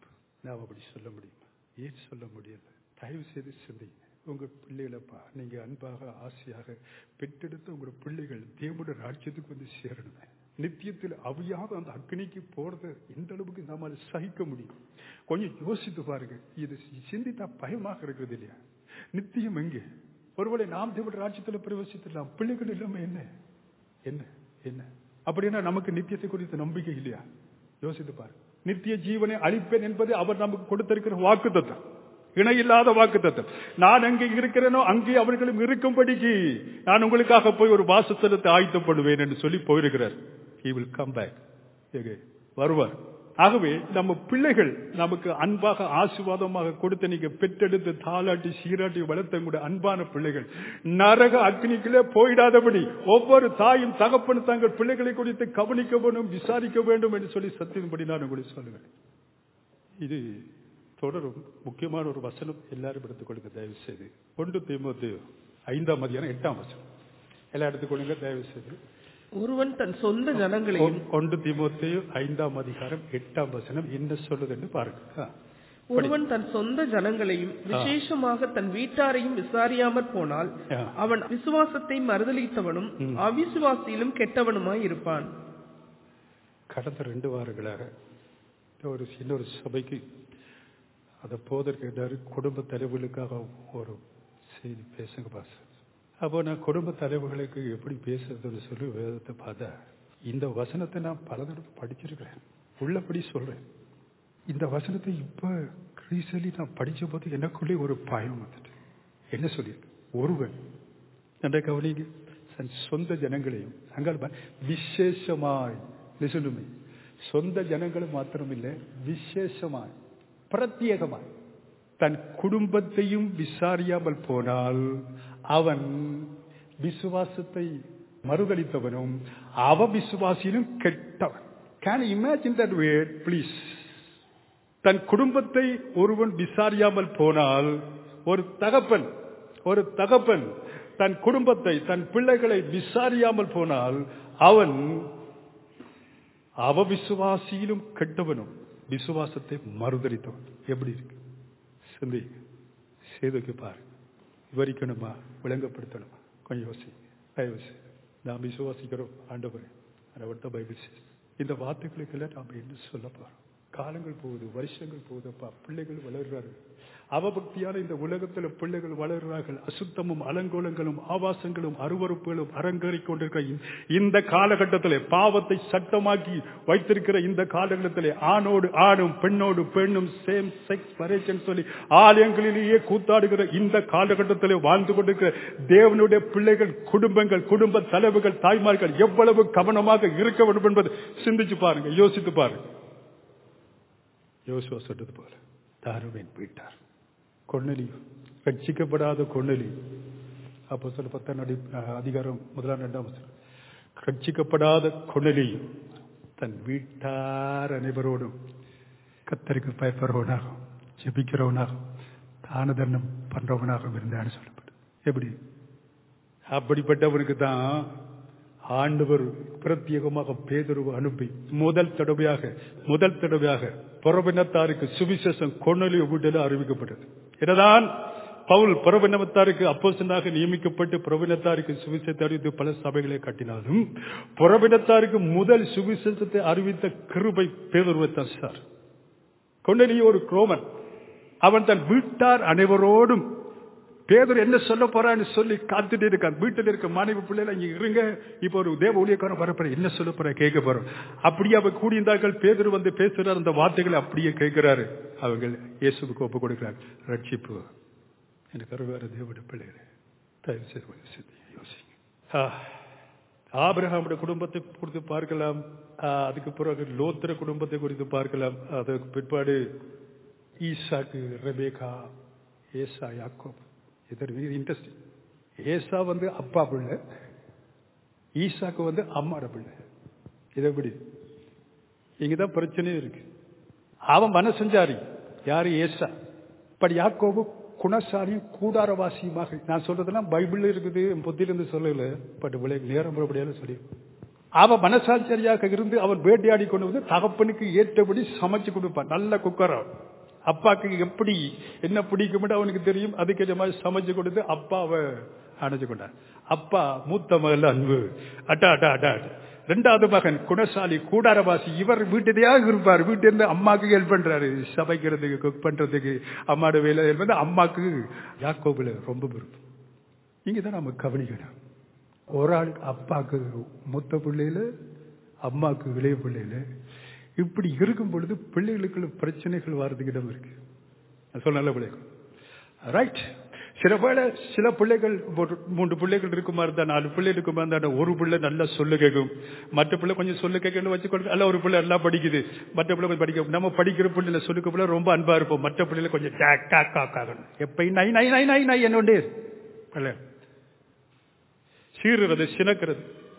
நான் அப்படி சொல்ல முடியுமா ஏன் சொல்ல முடியல தயவு செய்து சிந்திங்க உங்க பிள்ளைகளப்பா நீங்க அன்பாக ஆசையாக பெற்றெடுத்த உங்களோட பிள்ளைகள் தேவனுடைய ராஜ்யத்துக்கு வந்து சேரணுமே நித்தியத்தில் அவியாத அந்த அக்னிக்கு போறத எந்த அளவுக்கு நம்மால சகிக்க முடியும் கொஞ்சம் யோசித்து பாருங்க இது சிந்தித்தா பயமாக இருக்கிறது இல்லையா நித்தியம் எங்கே ஒருவேளை நாம் தேவனுடைய ராஜ்யத்துல பிரவேசித்துலாம் பிள்ளைகள் இல்லாம என்ன என்ன என்ன அப்படின்னா நமக்கு நித்தியத்தை குறித்த நம்பிக்கை இல்லையா யோசித்து பாரு நித்திய ஜீவனை அளிப்பேன் என்பது அவர் நமக்கு கொடுத்திருக்கிற வாக்கு தத்துவம் இணையில்லாத வாக்கு தத்துவம் நான் எங்கே இருக்கிறேனோ அங்கே அவர்களும் இருக்கும்படிக்கு நான் உங்களுக்காக போய் ஒரு வாசஸ்தலத்தை ஆயத்தப்படுவேன் என்று சொல்லி போயிருக்கிறார் he will come back again. வருவார் ஆகவே நம்ம பிள்ளைகள் நமக்கு அன்பாக ஆசீர்வாதமாக கொடுத்து நீங்க பெற்றெடுத்து தாளாட்டி சீராட்டி வளர்த்த கூட அன்பான பிள்ளைகள் நரக அக்னிக்குள்ளே போயிடாதபடி ஒவ்வொரு தாயும் தகப்பன் தங்கள் பிள்ளைகளை குறித்து கவனிக்க வேண்டும் விசாரிக்க வேண்டும் என்று சொல்லி சத்தியம்படி நான் உங்களுக்கு சொல்லுவேன் இது தொடரும் முக்கியமான ஒரு வசனம் எல்லாரும் எடுத்துக்கொள்ளுங்க தயவு செய்து ஒன்று தீமோத்து ஐந்தாம் அதிகாரம் எட்டாம் வசனம் எல்லாம் எடுத்துக்கொள்ளுங்க தயவு செய்து ஒருவன் தன் சொந்த ஜனங்களையும் ஒன்று தீமோத்தேயு ஐந்தாம் அதிகாரம் எட்டாம் வசனம் என்ன சொல்லுது என்று பாருங்க ஆ. ஒருவன் தன் சொந்த ஜனங்களையும் விசேஷமாக தன் வீட்டாரையும் விசாரியாமற் போனால் ஆ. அவன் விசுவாசத்தை மறுதலித்தவனும் அவிசுவாசியிலும் கெட்டவனுமாய் இருப்பான் கடந்த ரெண்டு வாரங்களாக ஒரு சின்ன ஒரு சபைக்கு அதை போதற்கு கேட்டாரு குடும்ப தலைவர்களுக்காக ஒரு செய்தி பேசுங்க பாச அப்போ நான் குடும்ப தலைவர்களுக்கு எப்படி பேசுறதுன்னு சொல்லி வேதத்தை பார்த்தா இந்த வசனத்தை நான் பல தடவை படிச்சிருக்கிறேன் உள்ளபடி சொல்றேன் இந்த வசனத்தை இப்ப ரீசெலி நான் படிச்ச போது எனக்குள்ளே ஒரு பயம் வந்துட்டு என்ன சொல்லியிருக்கு ஒருவன் என்ற கவனிங்க தன் சொந்த ஜனங்களையும் அங்கால் பா- விசேஷமாய் லிசனுமே சொந்த ஜனங்களும் மாத்திரமில்லை விசேஷமாய் பிரத்யேகமாய் தன் குடும்பத்தையும் விசாரியாமல் போனால் அவன் விசுவாசத்தை மறுதளித்தவனும் அவ விசுவாசியிலும் கெட்டவன் கேன் இமேஜின் தட் வேட் ப்ளீஸ் தன் குடும்பத்தை ஒருவன் விசாரியாமல் போனால் ஒரு தகப்பன் ஒரு தகப்பன் தன் குடும்பத்தை தன் பிள்ளைகளை விசாரியாமல் போனால் அவன் அவ விசுவாசியிலும் கெட்டவனும் விசுவாசத்தை மறுதளித்தவன் எப்படி இருக்கு சிந்தி சேதுக்கு பாரு விவரிக்கணுமா விளங்கப்படுத்தணுமா கொஞ்சம் யோசி தயவு செய்து நாம் விசுவாசிக்கிறோம் ஆண்டவரே அவர் பைபிள் says. இந்த வார்த்தைகளுக்கெல்லாம் நாம் என்ன சொல்ல போறோம் காலங்கள் போகுது வருஷங்கள் போகுதுப்பா பிள்ளைகள் வளர்றார்கள் அவபக்தியான இந்த உலகத்தில் பிள்ளைகள் வளர்கிறார்கள் அசுத்தமும் அலங்கோலங்களும் ஆபாசங்களும் அருவறுப்புகளும் அரங்கேறிக் கொண்டிருக்கிற இந்த- இந்த காலகட்டத்திலே பாவத்தை சட்டமாக்கி வைத்திருக்கிற இந்த காலகட்டத்திலே ஆணோடு ஆணும் பெண்ணோடு பெண்ணும் சேம் செக்ஸ் மேரேஜ் சொல்லி ஆலயங்களிலேயே கூத்தாடுகிற இந்த காலகட்டத்திலே வாழ்ந்து கொண்டிருக்கிற தேவனுடைய பிள்ளைகள் குடும்பங்கள் குடும்ப தலைவர்கள் தாய்மார்கள் எவ்வளவு கவனமாக இருக்க வேண்டும் என்பது சிந்திச்சு பாருங்க யோசித்து பாருங்க யோசுவா சொன்னது போல தாருவின் வீட்டார் கொன்னலி ரட்சிக்கப்படாத கொன்னலி அப்போ சொல்ல பத்தாம் அடி அதிகாரம் முதலாம் ரெண்டாம் வசனம். ரட்சிக்கப்படாத கொன்னலி தன் வீட்டார் அனைவரோடும் கத்தருக்கு பயப்படுறவனாகும் ஜெபிக்கிறவனாகும் தான தர்ணம் பண்றவனாகவும் இருந்தான்னு சொல்லப்படும் எப்படி அப்படிப்பட்டவனுக்கு தான் ஆண்டவர் பிரத்யேகமாக பேதுருவை அனுப்பி முதல் தடவையாக முதல் தடவையாக புறவினத்தாருக்கு சுவிசேஷம் கொன்னலி வீட்டில் அறிவிக்கப்பட்டது என்னதான் பவுல் புறவினத்தாருக்கு அப்போசனாக நியமிக்கப்பட்டு புறவினத்தாருக்கு சுவிசேஷத்தை அறிவித்து பல சபைகளை கட்டினாலும் புறவினத்தாருக்கு முதல் சுவிசேஷத்தை அறிவித்த கிருபை பேதுருவைத்தான் சார் கொண்டனி ஒரு குரோமன் அவன் தன் வீட்டார் அனைவரோடும் பேதர் என்ன சொல்ல போறான்னு சொல்லி காத்துட்டு இருக்கான் வீட்டில் இருக்க மனைவி பிள்ளைல இங்க இருங்க இப்ப ஒரு தேவ ஊழியக்காரன் வரப்போற என்ன சொல்ல போற கேட்க போறோம் அப்படியே அவ கூடியிருந்தார்கள் பேதர் வந்து பேசுறார் அந்த வார்த்தைகளை அப்படியே கேட்கிறாரு அவங்க இயேசுக்கு ஒப்பு கொடுக்கிறார் ரட்சிப்பு எனக்கு அருவார தேவனுடைய பிள்ளைகளே தயவு செய்து கொஞ்சம் சிந்தி யோசிங்க ஆ. ஆபிரகாமுடைய குடும்பத்தை குறித்து பார்க்கலாம் ஆ, அதுக்கு பிறகு லோத்திர குடும்பத்தை குறித்து பார்க்கலாம் அதுக்கு பிற்பாடு ஈசாக்கு ரெபேகா ஏசா யாக்கோப் இது இன்ட்ரெஸ்டிங் ஏசா வந்து அப்பா பிள்ளை ஈசாக்கு வந்து அம்மாட பிள்ளை இது எப்படி இங்கதான் பிரச்சனையும் இருக்கு அவன் மனசஞ்சாரி யாரு ஏசா பட் யாக்கோபு குணசாலியும் கூடாரவாசியுமாக நான் சொல்றதெல்லாம் பைபிள்ல இருக்குது என் புத்தியிலிருந்து சொல்லல பட் விளை நேரம் மறுபடியாலும் சொல்லி அவன் மனசாட்சியாக இருந்து அவன் வேட்டையாடி கொண்டு வந்து தகப்பனுக்கு ஏற்றபடி சமைச்சு கொடுப்பான் நல்ல குக்கர் அவன் அப்பாக்கு எப்படி என்ன பிடிக்கும்னு அவனுக்கு தெரியும் அதுக்கு மாதிரி சமைச்சு கொடுத்து அப்பாவை அணைச்சு கொண்டார் அப்பா மூத்த மகள் அன்பு அட்டா அட்டா அட்டா அட்டா. ரெண்டாவது மகன் குணசாலி கூடாரவாசி இவர் வீட்டுதையாக இருப்பார் வீட்டு இருந்து அம்மாக்கு ஹெல்ப் பண்றாரு சமைக்கிறதுக்கு குக் பண்றதுக்கு அம்மாவோட வேலை help பண்ணி அம்மாக்கு யாக்கோபுல ரொம்ப விருப்பம் இங்க தான் நம்ம கவனிக்கணும் ஒரு ஆள் அப்பாக்கு மூத்த பிள்ளையில அம்மாக்கு இளைய பிள்ளையில இப்படி இருக்கும் பொழுது பிள்ளைகளுக்குள்ள பிரச்சனைகள் வர்றதுக்கு இடம் இருக்கு நான் சொல்ல நல்ல பிள்ளைகள் ரைட் சில வேளை சில பிள்ளைகள் ஒரு மூன்று பிள்ளைகள் இருக்குமா இருந்தா நாலு பிள்ளை இருக்குமா இருந்தா ஒரு பிள்ளை நல்லா சொல்லு கேட்கும் மற்ற பிள்ளை கொஞ்சம் சொல்லு கேட்கணும் வச்சுக்கொண்டு அல்ல ஒரு பிள்ளை நல்லா படிக்குது மற்ற பிள்ளை கொஞ்சம் படிக்க நம்ம படிக்கிற பிள்ளைல சொல்லுக்க பிள்ளை ரொம்ப அன்பா இருப்போம் மற்ற பிள்ளைல கொஞ்சம் டேக் டாக் ஆகணும் எப்பயும் நை நை நை நை நை என்னோண்டே பிள்ளை சீறுறது சினக்கிறது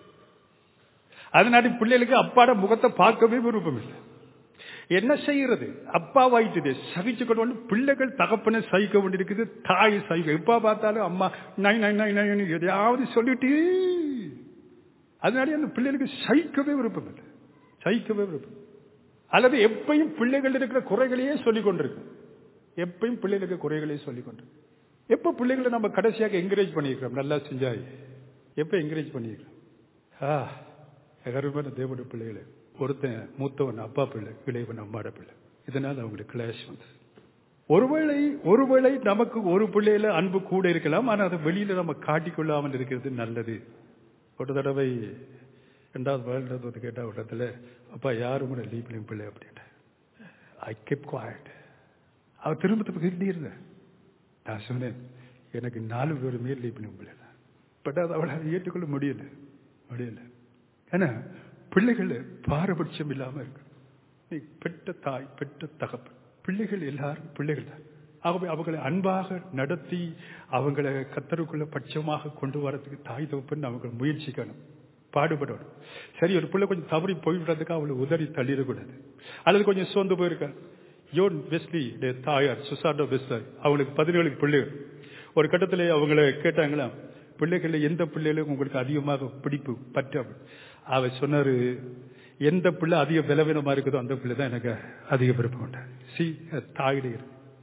அதனால பிள்ளைகளுக்கு அப்பாட முகத்தை பார்க்கவே விருப்பம் இல்லை என்ன செய்யறது அப்பா வாயிட்டுது சகிச்சு கொண்டு வந்து பிள்ளைகள் தகப்பனை சகிக்க வேண்டியிருக்குது தாய் சகிக்க எப்ப பார்த்தாலும் அம்மா நை நை நை நை எதையாவது சொல்லிட்டு அதனால அந்த பிள்ளைகளுக்கு சகிக்கவே விருப்பம் இல்லை சகிக்கவே விருப்பம் அல்லது எப்பயும் பிள்ளைகள் இருக்கிற குறைகளையே சொல்லிக் கொண்டிருக்கு எப்பயும் பிள்ளைகளுக்கு குறைகளையே சொல்லிக் கொண்டிருக்கு எப்ப பிள்ளைகளை நம்ம கடைசியாக என்கரேஜ் பண்ணியிருக்கிறோம் நல்லா செஞ்சாய் எப்ப என்கரேஜ் பண்ணியிருக்கிறோம் ஆ கருமான தேவனுடைய பிள்ளைகளை ஒருத்தன் மூத்தவன் அப்பா பிள்ளை இளையவன் அம்மாட பிள்ளை இதனால அவங்களுக்கு கிளாஷ் வந்து ஒருவேளை ஒருவேளை நமக்கு ஒரு பிள்ளையில அன்பு கூட இருக்கலாம் ஆனா அதை வெளியில நம்ம காட்டிக்கொள்ளாமல் இருக்கிறது நல்லது ஒரு தடவை ரெண்டாவது வாழ்றது கேட்டா ஒரு இடத்துல அப்பா யாரும் கூட லீப்லிங் பிள்ளை அப்படின்ட்டு ஐ கெப் குவாய்ட் அவ திரும்ப திரும்ப கேட்டுட்டே இருந்தேன் நான் சொன்னேன் எனக்கு நாலு பேருமே லீப்லிங் பிள்ளை தான் பட் அதை அவளால் ஏற்றுக்கொள்ள முடியல முடியல ஏன்னா பிள்ளைகள் பாரபட்சம் இல்லாம இருக்கு நீ பெற்ற தாய் பெற்ற தகப்பன் பிள்ளைகள் எல்லாரும் பிள்ளைகள் தான் ஆகவே அவங்களை அன்பாக நடத்தி அவங்களை கத்தருக்குள்ள பட்சமாக கொண்டு வரதுக்கு தாய் தகப்பன் அவங்க முயற்சிக்கணும் பாடுபடணும் சரி ஒரு பிள்ளை கொஞ்சம் தவறி போயிடுறதுக்கு அவளை உதறி தள்ளிடக்கூடாது அல்லது கொஞ்சம் சோர்ந்து போயிருக்க யோன் வெஸ்லி தாயார் சுசாண்டோ வெஸ்லர் அவங்களுக்கு பதினேழு பிள்ளைகள் ஒரு கட்டத்தில் அவங்கள கேட்டாங்களா பிள்ளைகள் எந்த பிள்ளைகளும் உங்களுக்கு அதிகமாக பிடிப்பு பற்ற அவ சொன்னாரு எந்த பிள்ளை அதிக பலவீனமா இருக்குதோ அந்த பிள்ளை தான் எனக்கு அதிக விருப்பம் உண்டாது சி தாயுடைய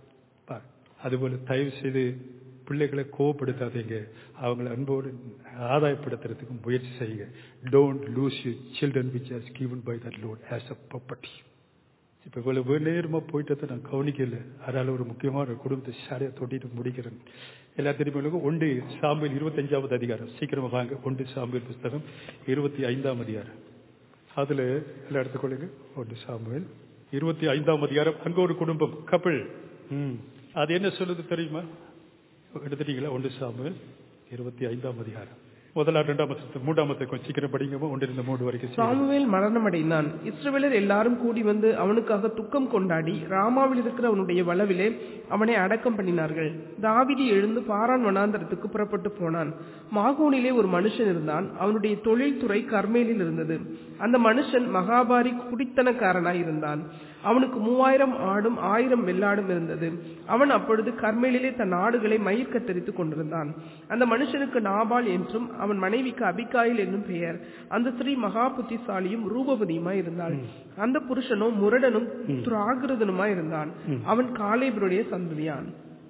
அதுபோல தயவு செய்து பிள்ளைகளை கோவப்படுத்தாதீங்க அவங்களை அன்போடு ஆதாயப்படுத்துறதுக்கு முயற்சி செய்யுங்க don't lose you children which has given by the lord as a property இப்ப இவ்வளவு நேரமா போயிட்டதை நான் கவனிக்கல அதனால ஒரு முக்கியமான ஒரு குடும்பத்தை சாரையை தொட்டிட்டு முடிக்கிறேன் எல்லா திரும்பிகளுக்கும் ஒன்று சாம்பியல் இருபத்தஞ்சாவது அதிகாரம் சீக்கிரமா வாங்க ஒன்று சாம்பியல் புஸ்தகம் இருபத்தி ஐந்தாம் அதிகாரம் அதுல எல்லா எடுத்துக்கொள்ளுங்க ஒன்று சாம்புவேல் இருபத்தி ஐந்தாம் அதிகாரம் அங்க ஒரு குடும்பம் கபிள் அது என்ன சொல்லுது தெரியுமா எடுத்துட்டீங்களா ஒன்று சாம்புவேல் இருபத்தி ஐந்தாம் அதிகாரம் முதலாம் இரண்டாம் மூன்றாம் கொஞ்சம் சீக்கிரம் படிங்க ஒன்றிருந்த மூன்று வரைக்கும் சாமுவேல் மரணமடைந்தான் இஸ்ரவேலர் எல்லாரும் கூடி வந்து அவனுக்காக துக்கம் கொண்டாடி ராமாவில் இருக்கிற அவனுடைய வளவிலே அவனை அடக்கம் பண்ணினார்கள் தாவிதி எழுந்து பாரான் வனாந்தரத்துக்கு புறப்பட்டு போனான் மாகோனிலே ஒரு மனுஷன் இருந்தான் அவனுடைய தொழில்துறை கர்மேலில் இருந்தது அந்த மனுஷன் மகாபாரி குடித்தனக்காரனாய் இருந்தான் அவனுக்கு மூவாயிரம் ஆடும் ஆயிரம் வெள்ளாடும் இருந்தது அவன் அப்பொழுது கர்மேலிலே தன் ஆடுகளை மயிர் கத்தரித்துக் கொண்டிருந்தான் அந்த மனுஷனுக்கு நாபால் என்றும் அவன் மனைவிக்கு அபிகாயில் என்னும் பெயர் அந்த ஸ்திரீ மகா புத்திசாலியும் ரூபவதியுமாய் இருந்தாள் அந்த புருஷனோ முரடனும் துராகிருதனுமாய் இருந்தான் அவன் காலேபருடைய சந்ததியான்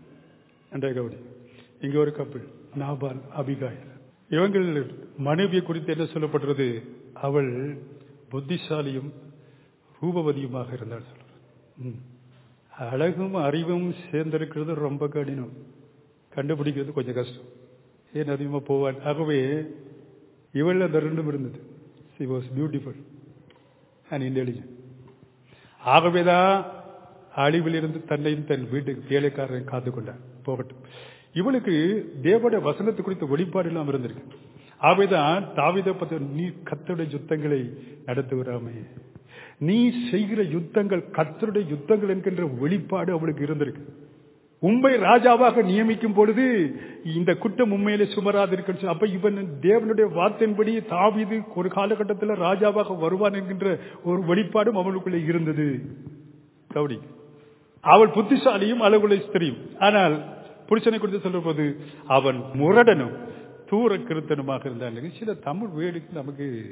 இங்க ஒரு கப்பல் நாபால் அபிகாயில் இவங்கள் மனைவியை குறித்து என்ன சொல்லப்படுறது அவள் புத்திசாலியும் ரூபவதியுமாக இருந்தால் சொல்ற அழகும் அறிவும் சேர்ந்திருக்கிறது ரொம்ப கடினம் கண்டுபிடிக்கிறது கொஞ்சம் கஷ்டம் ஏன் அதிகமா போவான் ஆகவே இவள் அந்த ரெண்டும் இருந்தது she was beautiful and intelligent ஆகவேதான் அழிவிலிருந்து தன்னையும் தன் வீட்டுக்கு வேலைக்காரரை காத்து கொண்டார் போகட்டும் இவளுக்கு தேவோட வசனத்தை குறித்த வெளிப்பாடு இல்லாம இருந்திருக்கு ஆகவேதான் தாவித பத்த நீ கத்தோட யுத்தங்களை நடத்துகிறாமே நீ செய்கிற யுத்தங்கள் கத்தருடைய யுத்தங்கள் என்கின்ற வெளிப்பாடு அவளுக்கு இருந்திருக்கு உண்மை ராஜாவாக நியமிக்கும் பொழுது இந்த குற்றம் உண்மையிலே சுமராது இருக்கு அப்ப இவன் தேவனுடைய வார்த்தையின்படி தாவிது ஒரு காலகட்டத்தில் ராஜாவாக வருவான் என்கின்ற ஒரு வெளிப்பாடும் அவளுக்குள்ளே இருந்தது கவுடி அவள் புத்திசாலியும் அளவுகளை தெரியும் ஆனால் புருஷனை குறித்து சொல்ற போது அவன் முரடனும் தூர கிருத்தனுமாக இருந்தான் சில தமிழ் வேடுக்கு நமக்கு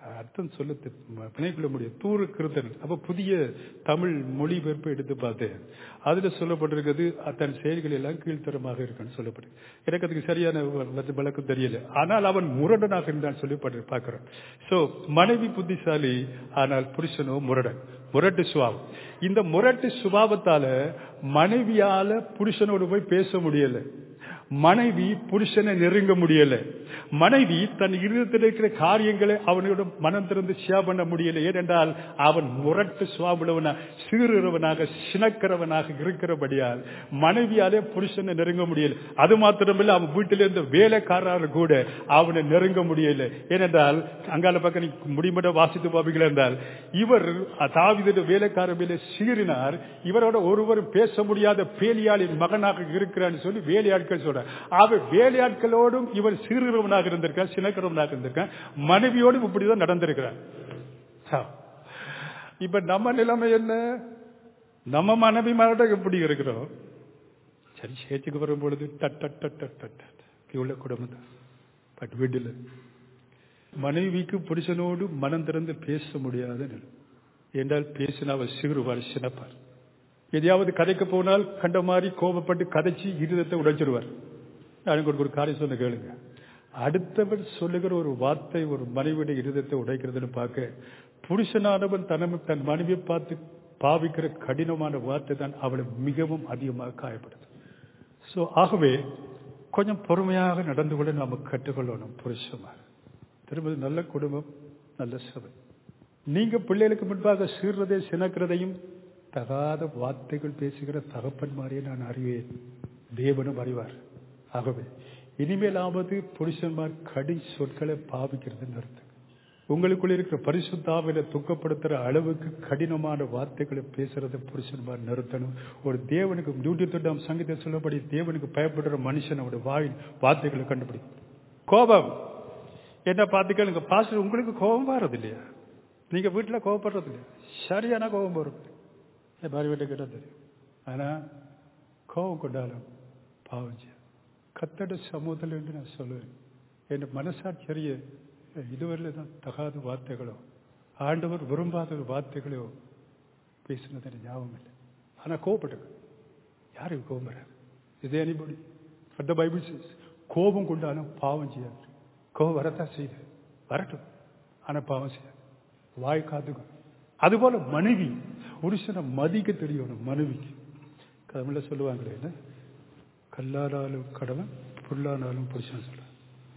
அர்த்தம் சொல்ல பிணைக்குள்ள முடியும் தூர கிருத்தன் அப்ப புதிய தமிழ் மொழிபெயர்ப்பு எடுத்து பார்த்தேன் அதுல சொல்லப்பட்டிருக்கிறது தன் செயல்கள் எல்லாம் கீழ்த்தரமாக இருக்குன்னு சொல்லப்பட்டு எனக்கு அதுக்கு சரியான வ- விளக்கம் தெரியல ஆனால் அவன் முரடனாக இருந்தான் சொல்லி பார்க்கிறோம் சோ மனைவி புத்திசாலி ஆனால் புருஷனோ முரடன் முரட்டு சுபாவம் இந்த முரட்டு சுபாவத்தால மனைவியால புருஷனோடு போய் பேச முடியல மனைவி புருஷனை நெருங்க முடியல மனைவி தன் இருதயத்தில் இருக்கிற காரியங்களை அவனோட மனம் திறந்து ஷேர் பண்ண முடியல ஏனென்றால் அவன் முரட்டு சுவாபுலவனா சீருறவனாக சினக்கிறவனாக இருக்கிறபடியால் மனைவியாலே புருஷனை நெருங்க முடியல அது மாத்திரமில்ல அவன் வீட்டில் இருந்த வேலைக்காரர் கூட அவனை நெருங்க முடியல ஏனென்றால் அங்கால பக்கம் நீ முடிமட வாசித்து பாப்பீங்களா என்றால் இவர் தாவித வேலைக்காரர் மேலே சீறினார் இவரோட ஒருவர் பேச முடியாத பேலியாளின் மகனாக இருக்கிறான்னு சொல்லி வேலையாட்கள் சொல்றார் அவ வேலையாட்களோடும் இவர் சீறுகிறவனாக இருந்திருக்கார் சினக்கிறவனாக இருந்திருக்கார் மனைவியோடும் இப்படிதான் நடந்திருக்கிறார் சா. இப்ப நம்ம நிலைமை என்ன நம்ம மனைவி மாட்ட எப்படி இருக்கிறோம் சரி சேர்த்துக்கு வரும் பொழுது டட் டட் டட் டட் டட் டட். இவ்வளவு குடும்பம் தான் பட் வீட்டில் மனைவிக்கு புருஷனோடு மனம் திறந்து பேச முடியாத நிலை என்றால் பேசின அவர் சிறுவார் சினப்பார் எதையாவது கதைக்க போனால் கண்ட மாதிரி கோபப்பட்டு கதைச்சு இருதத்தை உடைச்சிருவார் நான் உங்களுக்கு ஒரு காரியம் சொன்ன கேளுங்க அடுத்தவர் சொல்லுகிற ஒரு வார்த்தை ஒரு மனைவியுடைய இருதத்தை உடைக்கிறதுன்னு பார்க்க புருஷனானவன் தனக்கு தன் மனைவியை பார்த்து பாவிக்கிற கடினமான வார்த்தை தான் அவளை மிகவும் அதிகமாக காயப்படுது சோ ஆகவே கொஞ்சம் பொறுமையாக நடந்து கொள்ள நாம கற்றுக்கொள்ளணும் புருஷமாக திரும்ப நல்ல குடும்பம் நல்ல சபை நீங்க பிள்ளைகளுக்கு முன்பாக சீர்றதை சினக்கிறதையும் தகாத வார்த்தைகள் பேசுகிற தகப்பன் மாதிரியே நான் அறிவேன் தேவனும் அறிவார் ஆகவே இனிமேலாவது புருஷன்மார் கடி சொற்களை பாவிக்கிறது நிறுத்து உங்களுக்குள்ள இருக்கிற பரிசுத்தாவில துக்கப்படுத்துற அளவுக்கு கடினமான வார்த்தைகளை பேசுறத புருஷன்மார் நிறுத்தணும் ஒரு தேவனுக்கு நூற்றி தொண்டாம் சங்கத்தை சொல்லபடி தேவனுக்கு பயப்படுற மனுஷனோட வாயில் வார்த்தைகளை கண்டுபிடிக்கும் கோபம் என்ன பார்த்துக்கலுங்க பாஸ்டர் உங்களுக்கு கோபம் வர்றது இல்லையா நீங்க வீட்டுல கோபப்படுறது இல்லையா சரியான கோபம் வரும் என் பாரி வீட்டை கேட்டா தெரியும் ஆனா கோபம் கொண்டாலும் பாவம் செய்யும் கத்தட சமூகத்தில் என்று நான் சொல்லுவேன் என் மனசாட்சியறிய இதுவரையில் தான் தகாத வார்த்தைகளோ ஆண்டவர் விரும்பாத ஒரு வார்த்தைகளோ பேசினது எனக்கு ஞாபகம் இல்லை ஆனா கோபப்பட்டது யாருக்கு கோபம் வராது இது எனிபடி the Bible says கோபம் கொண்டாலும் பாவம் செய்யாது கோபம் வரத்தான் செய்யுது வரட்டும் ஆனா பாவம் செய்யாது வாய் காத்துக்கும் அதுபோல மனைவி புருஷனை மதிக்க தெரியணும் மனைவிக்கு தமிழ்ல சொல்லுவாங்களே என்ன கல்லானாலும் கடவன் புல்லானாலும் புருஷன் சொல்ல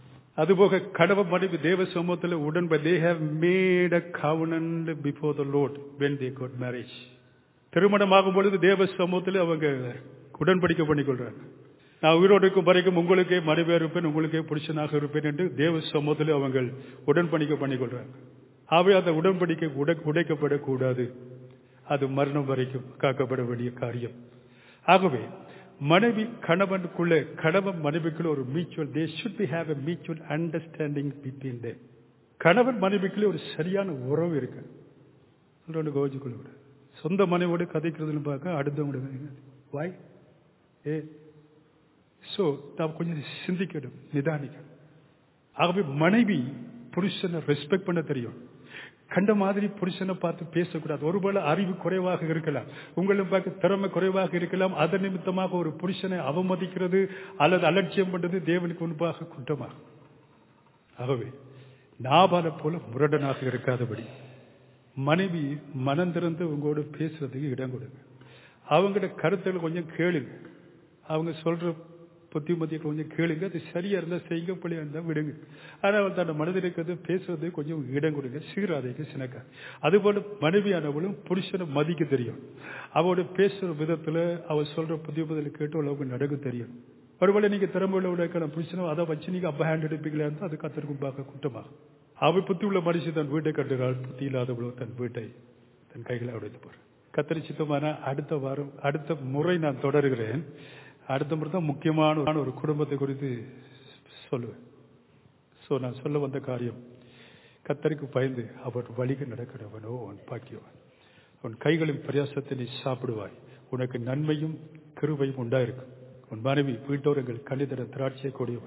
அதுபோக கடவன் மனைவி தேவ சமூகத்தில் உடன்ப they have made a covenant before the lord when they got marriage திருமணமாகும் பொழுது தேவ சமூகத்தில் அவங்க உடன்படிக்கை பண்ணிக்கொள்றாங்க நான் உயிரோடு இருக்கும் வரைக்கும் உங்களுக்கே மனைவியா இருப்பேன் உங்களுக்கே புருஷனாக இருப்பேன் என்று தேவ சமூகத்தில் அவங்க உடன்படிக்கை பண்ணிக்கொள்றாங்க ஆகவே அந்த உடன்படிக்கை உடை உடைக்கப்படக்கூடாது அது மரணம் வரைக்கும் காக்கப்பட வேண்டிய காரியம் ஆகவே மனைவி கணவனுக்குள்ள கணவன் மனைவிக்குள்ள ஒரு mutual they should be have a mutual understanding between they கணவன் மனைவிக்குள்ள ஒரு சரியான உறவு இருக்கு சொல்றோன்னு கோவிச்சுக்கொள்ள விட சொந்த மனைவியோடு கதைக்கிறதுன்னு பார்க்க அடுத்தவங்க வாய் ஏ சோ நாம் கொஞ்சம் சிந்திக்கணும் நிதானிக்கணும் ஆகவே மனைவி புருஷனை ரெஸ்பெக்ட் பண்ண தெரியும் கண்ட மாதிரி புருஷனை பார்த்து பேசக்கூடாது ஒருவேளை அறிவு குறைவாக இருக்கலாம் உங்களை பார்க்க திறமை குறைவாக இருக்கலாம் அதன் நிமித்தமாக ஒரு புருஷனை அவமதிக்கிறது அல்லது அலட்சியம் பண்றது தேவனுக்கு முன்பாக குற்றமாகும் ஆகவே நாபால போல முரடனாக இருக்காதபடி மனைவி மனம் திறந்து உங்களோட பேசுறதுக்கு இடம் கொடுங்க அவங்களோட கருத்துக்களை கொஞ்சம் கேளுங்க அவங்க சொல்ற புத்திமதியை கொஞ்சம் கேளுங்க அது சரியா இருந்தா செய்யுங்க பிள்ளையா இருந்தா விடுங்க ஆனால் தன் மனதில் இருக்கிறது பேசுறது கொஞ்சம் இடம் கொடுங்க சீராதைக்கு சினக்க அதுபோல மனைவியானவளும் புருஷனை மதிக்க தெரியும் அவளோட பேசுற விதத்துல அவ சொல்ற புத்திமதியில் கேட்டு அளவுக்கு நடக்க தெரியும் ஒருவேளை நீங்க திறமை உள்ளவளுக்கான புருஷனும் அதை வச்சு நீங்க அப்ப ஹேண்ட் எடுப்பீங்களா இருந்தா அது கத்தருக்கும் பார்க்க குற்றமாகும் அவள் புத்தி உள்ள மனுஷன் தன் வீட்டை கட்டுகிறாள் புத்தி இல்லாதவளோ தன் வீட்டை தன் கைகளை உடைத்து போற கத்தரி சித்தமான அடுத்த வாரம் அடுத்த முறை நான் தொடர்கிறேன் அடுத்த முறை தான் முக்கியமான ஒரு குடும்பத்தை குறித்து சொல்லுவேன் சோ நான் சொல்ல வந்த காரியம் கத்தருக்கு பயந்து அவர் வழிக்கு நடக்கிறவனோ அவன் பாக்கியவன் உன் கைகளின் பிரயாசத்தை நீ சாப்பிடுவாய் உனக்கு நன்மையும் கிருபையும் உண்டாயிருக்கும் உன் மனைவி வீட்டோரங்கள் கணிதர திராட்சை கொடியவன்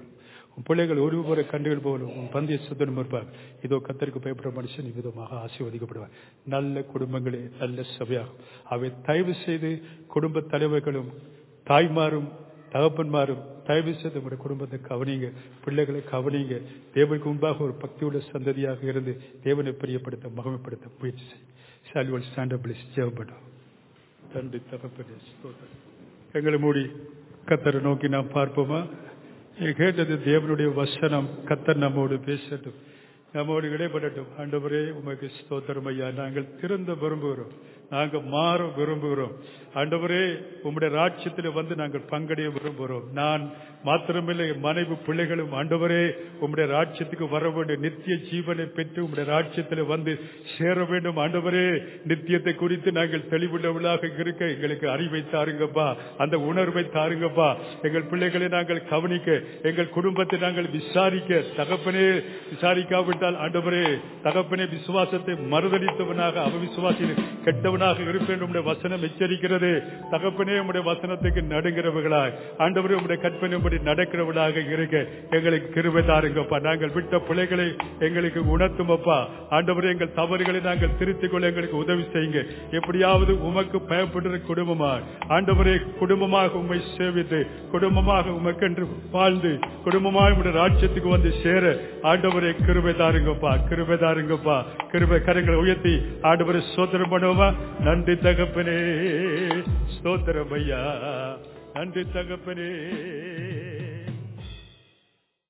உன் பிள்ளைகள் ஒரு முறை கண்டுகள் போகணும் உன் பந்திய சுத்தனம் இருப்பார் இதோ கத்தருக்கு பயப்படுற மனுஷன் விதமாக ஆசீர்வதிக்கப்படுவார் நல்ல குடும்பங்களே நல்ல சபையாகும் அவை தயவு செய்து குடும்ப தலைவர்களும் தாய்மாரும் தகப்பன்மாரும் தயவு செய்து உங்களுடைய குடும்பத்தை கவனிங்க பிள்ளைகளை கவனிங்க தேவனுக்கு முன்பாக ஒரு பக்தியுள்ள சந்ததியாக இருந்து தேவனை பிரியப்படுத்த மகிமைப்படுத்த முயற்சி செய்யும் சால்வல் ஸ்டாண்டபிளிஸ் ஜெவப்படும் நன்றி தகப்பனே ஸ்தோத்திரம். எங்களை மூடி கத்தரை நோக்கி நாம் பார்ப்போமா நீ கேட்டது தேவனுடைய வசனம் கத்தர் நம்மோடு பேசட்டும் நம்மோடு இடைப்படட்டும் ஆண்டவரே உமக்கு ஸ்தோத்திரம் ஐயா நாங்கள் திருந்த விரும்புகிறோம் நாங்கள் மாற விரும்புகிறோம் ஆண்டவரே உம்முடைய ராட்சியத்தில் வந்து நாங்கள் பங்கடைய விரும்புகிறோம் நான் மாத்திரமில்லை என் மனைவி பிள்ளைகளும் ஆண்டவரே உம்முடைய ராட்சியத்துக்கு வர வேண்டும் நித்திய ஜீவனை பெற்று உம்முடைய ராட்சியத்தில் வந்து சேர வேண்டும் ஆண்டவரே நித்தியத்தை குறித்து நாங்கள் தெளிவுள்ளவர்களாக இருக்க எங்களுக்கு அறிவை தாருங்கப்பா அந்த உணர்வை தாருங்கப்பா எங்கள் பிள்ளைகளை நாங்கள் கவனிக்க எங்கள் குடும்பத்தை நாங்கள் விசாரிக்க தகப்பனே விசாரிக்காவிட்டால் ஆண்டவரே தகப்பனே விசுவாசத்தை மறுதளித்தவனாக அவவிசுவாசியில் கெட்டவனாக இருப்பேன் உம்முடைய வசனம் எச்சரிக்கிறது தகப்பனே உம்முடைய வசனத்துக்கு நடுங்கிறவர்களாய் ஆண்டவரே உம்முடைய கற்பனை உம்முடைய நடக்கிறவர்களாக இருக்க எங்களுக்கு கிருபை தாருங்கப்பா நாங்கள் விட்ட பிள்ளைகளை எங்களுக்கு உணர்த்துமப்பா ஆண்டவரே எங்கள் தவறுகளை நாங்கள் திருத்திக் கொள்ள எங்களுக்கு உதவி செய்யுங்க எப்படியாவது உமக்கு பயப்படுற குடும்பமா ஆண்டவரே குடும்பமாக உம்மை சேவித்து குடும்பமாக உமக்கென்று வாழ்ந்து குடும்பமாக உடைய ராட்சியத்துக்கு வந்து சேர ஆண்டவரே கிருபை தாருங்கப்பா கிருபை தாருங்கப்பா கிருபை கரங்களை உயர்த்தி ஆண்டவரை சோதரம் பண்ணுவோமா நன்றி தகப்பனே ஸ்தோத்திரம் ஐயா நன்றி தகப்பனே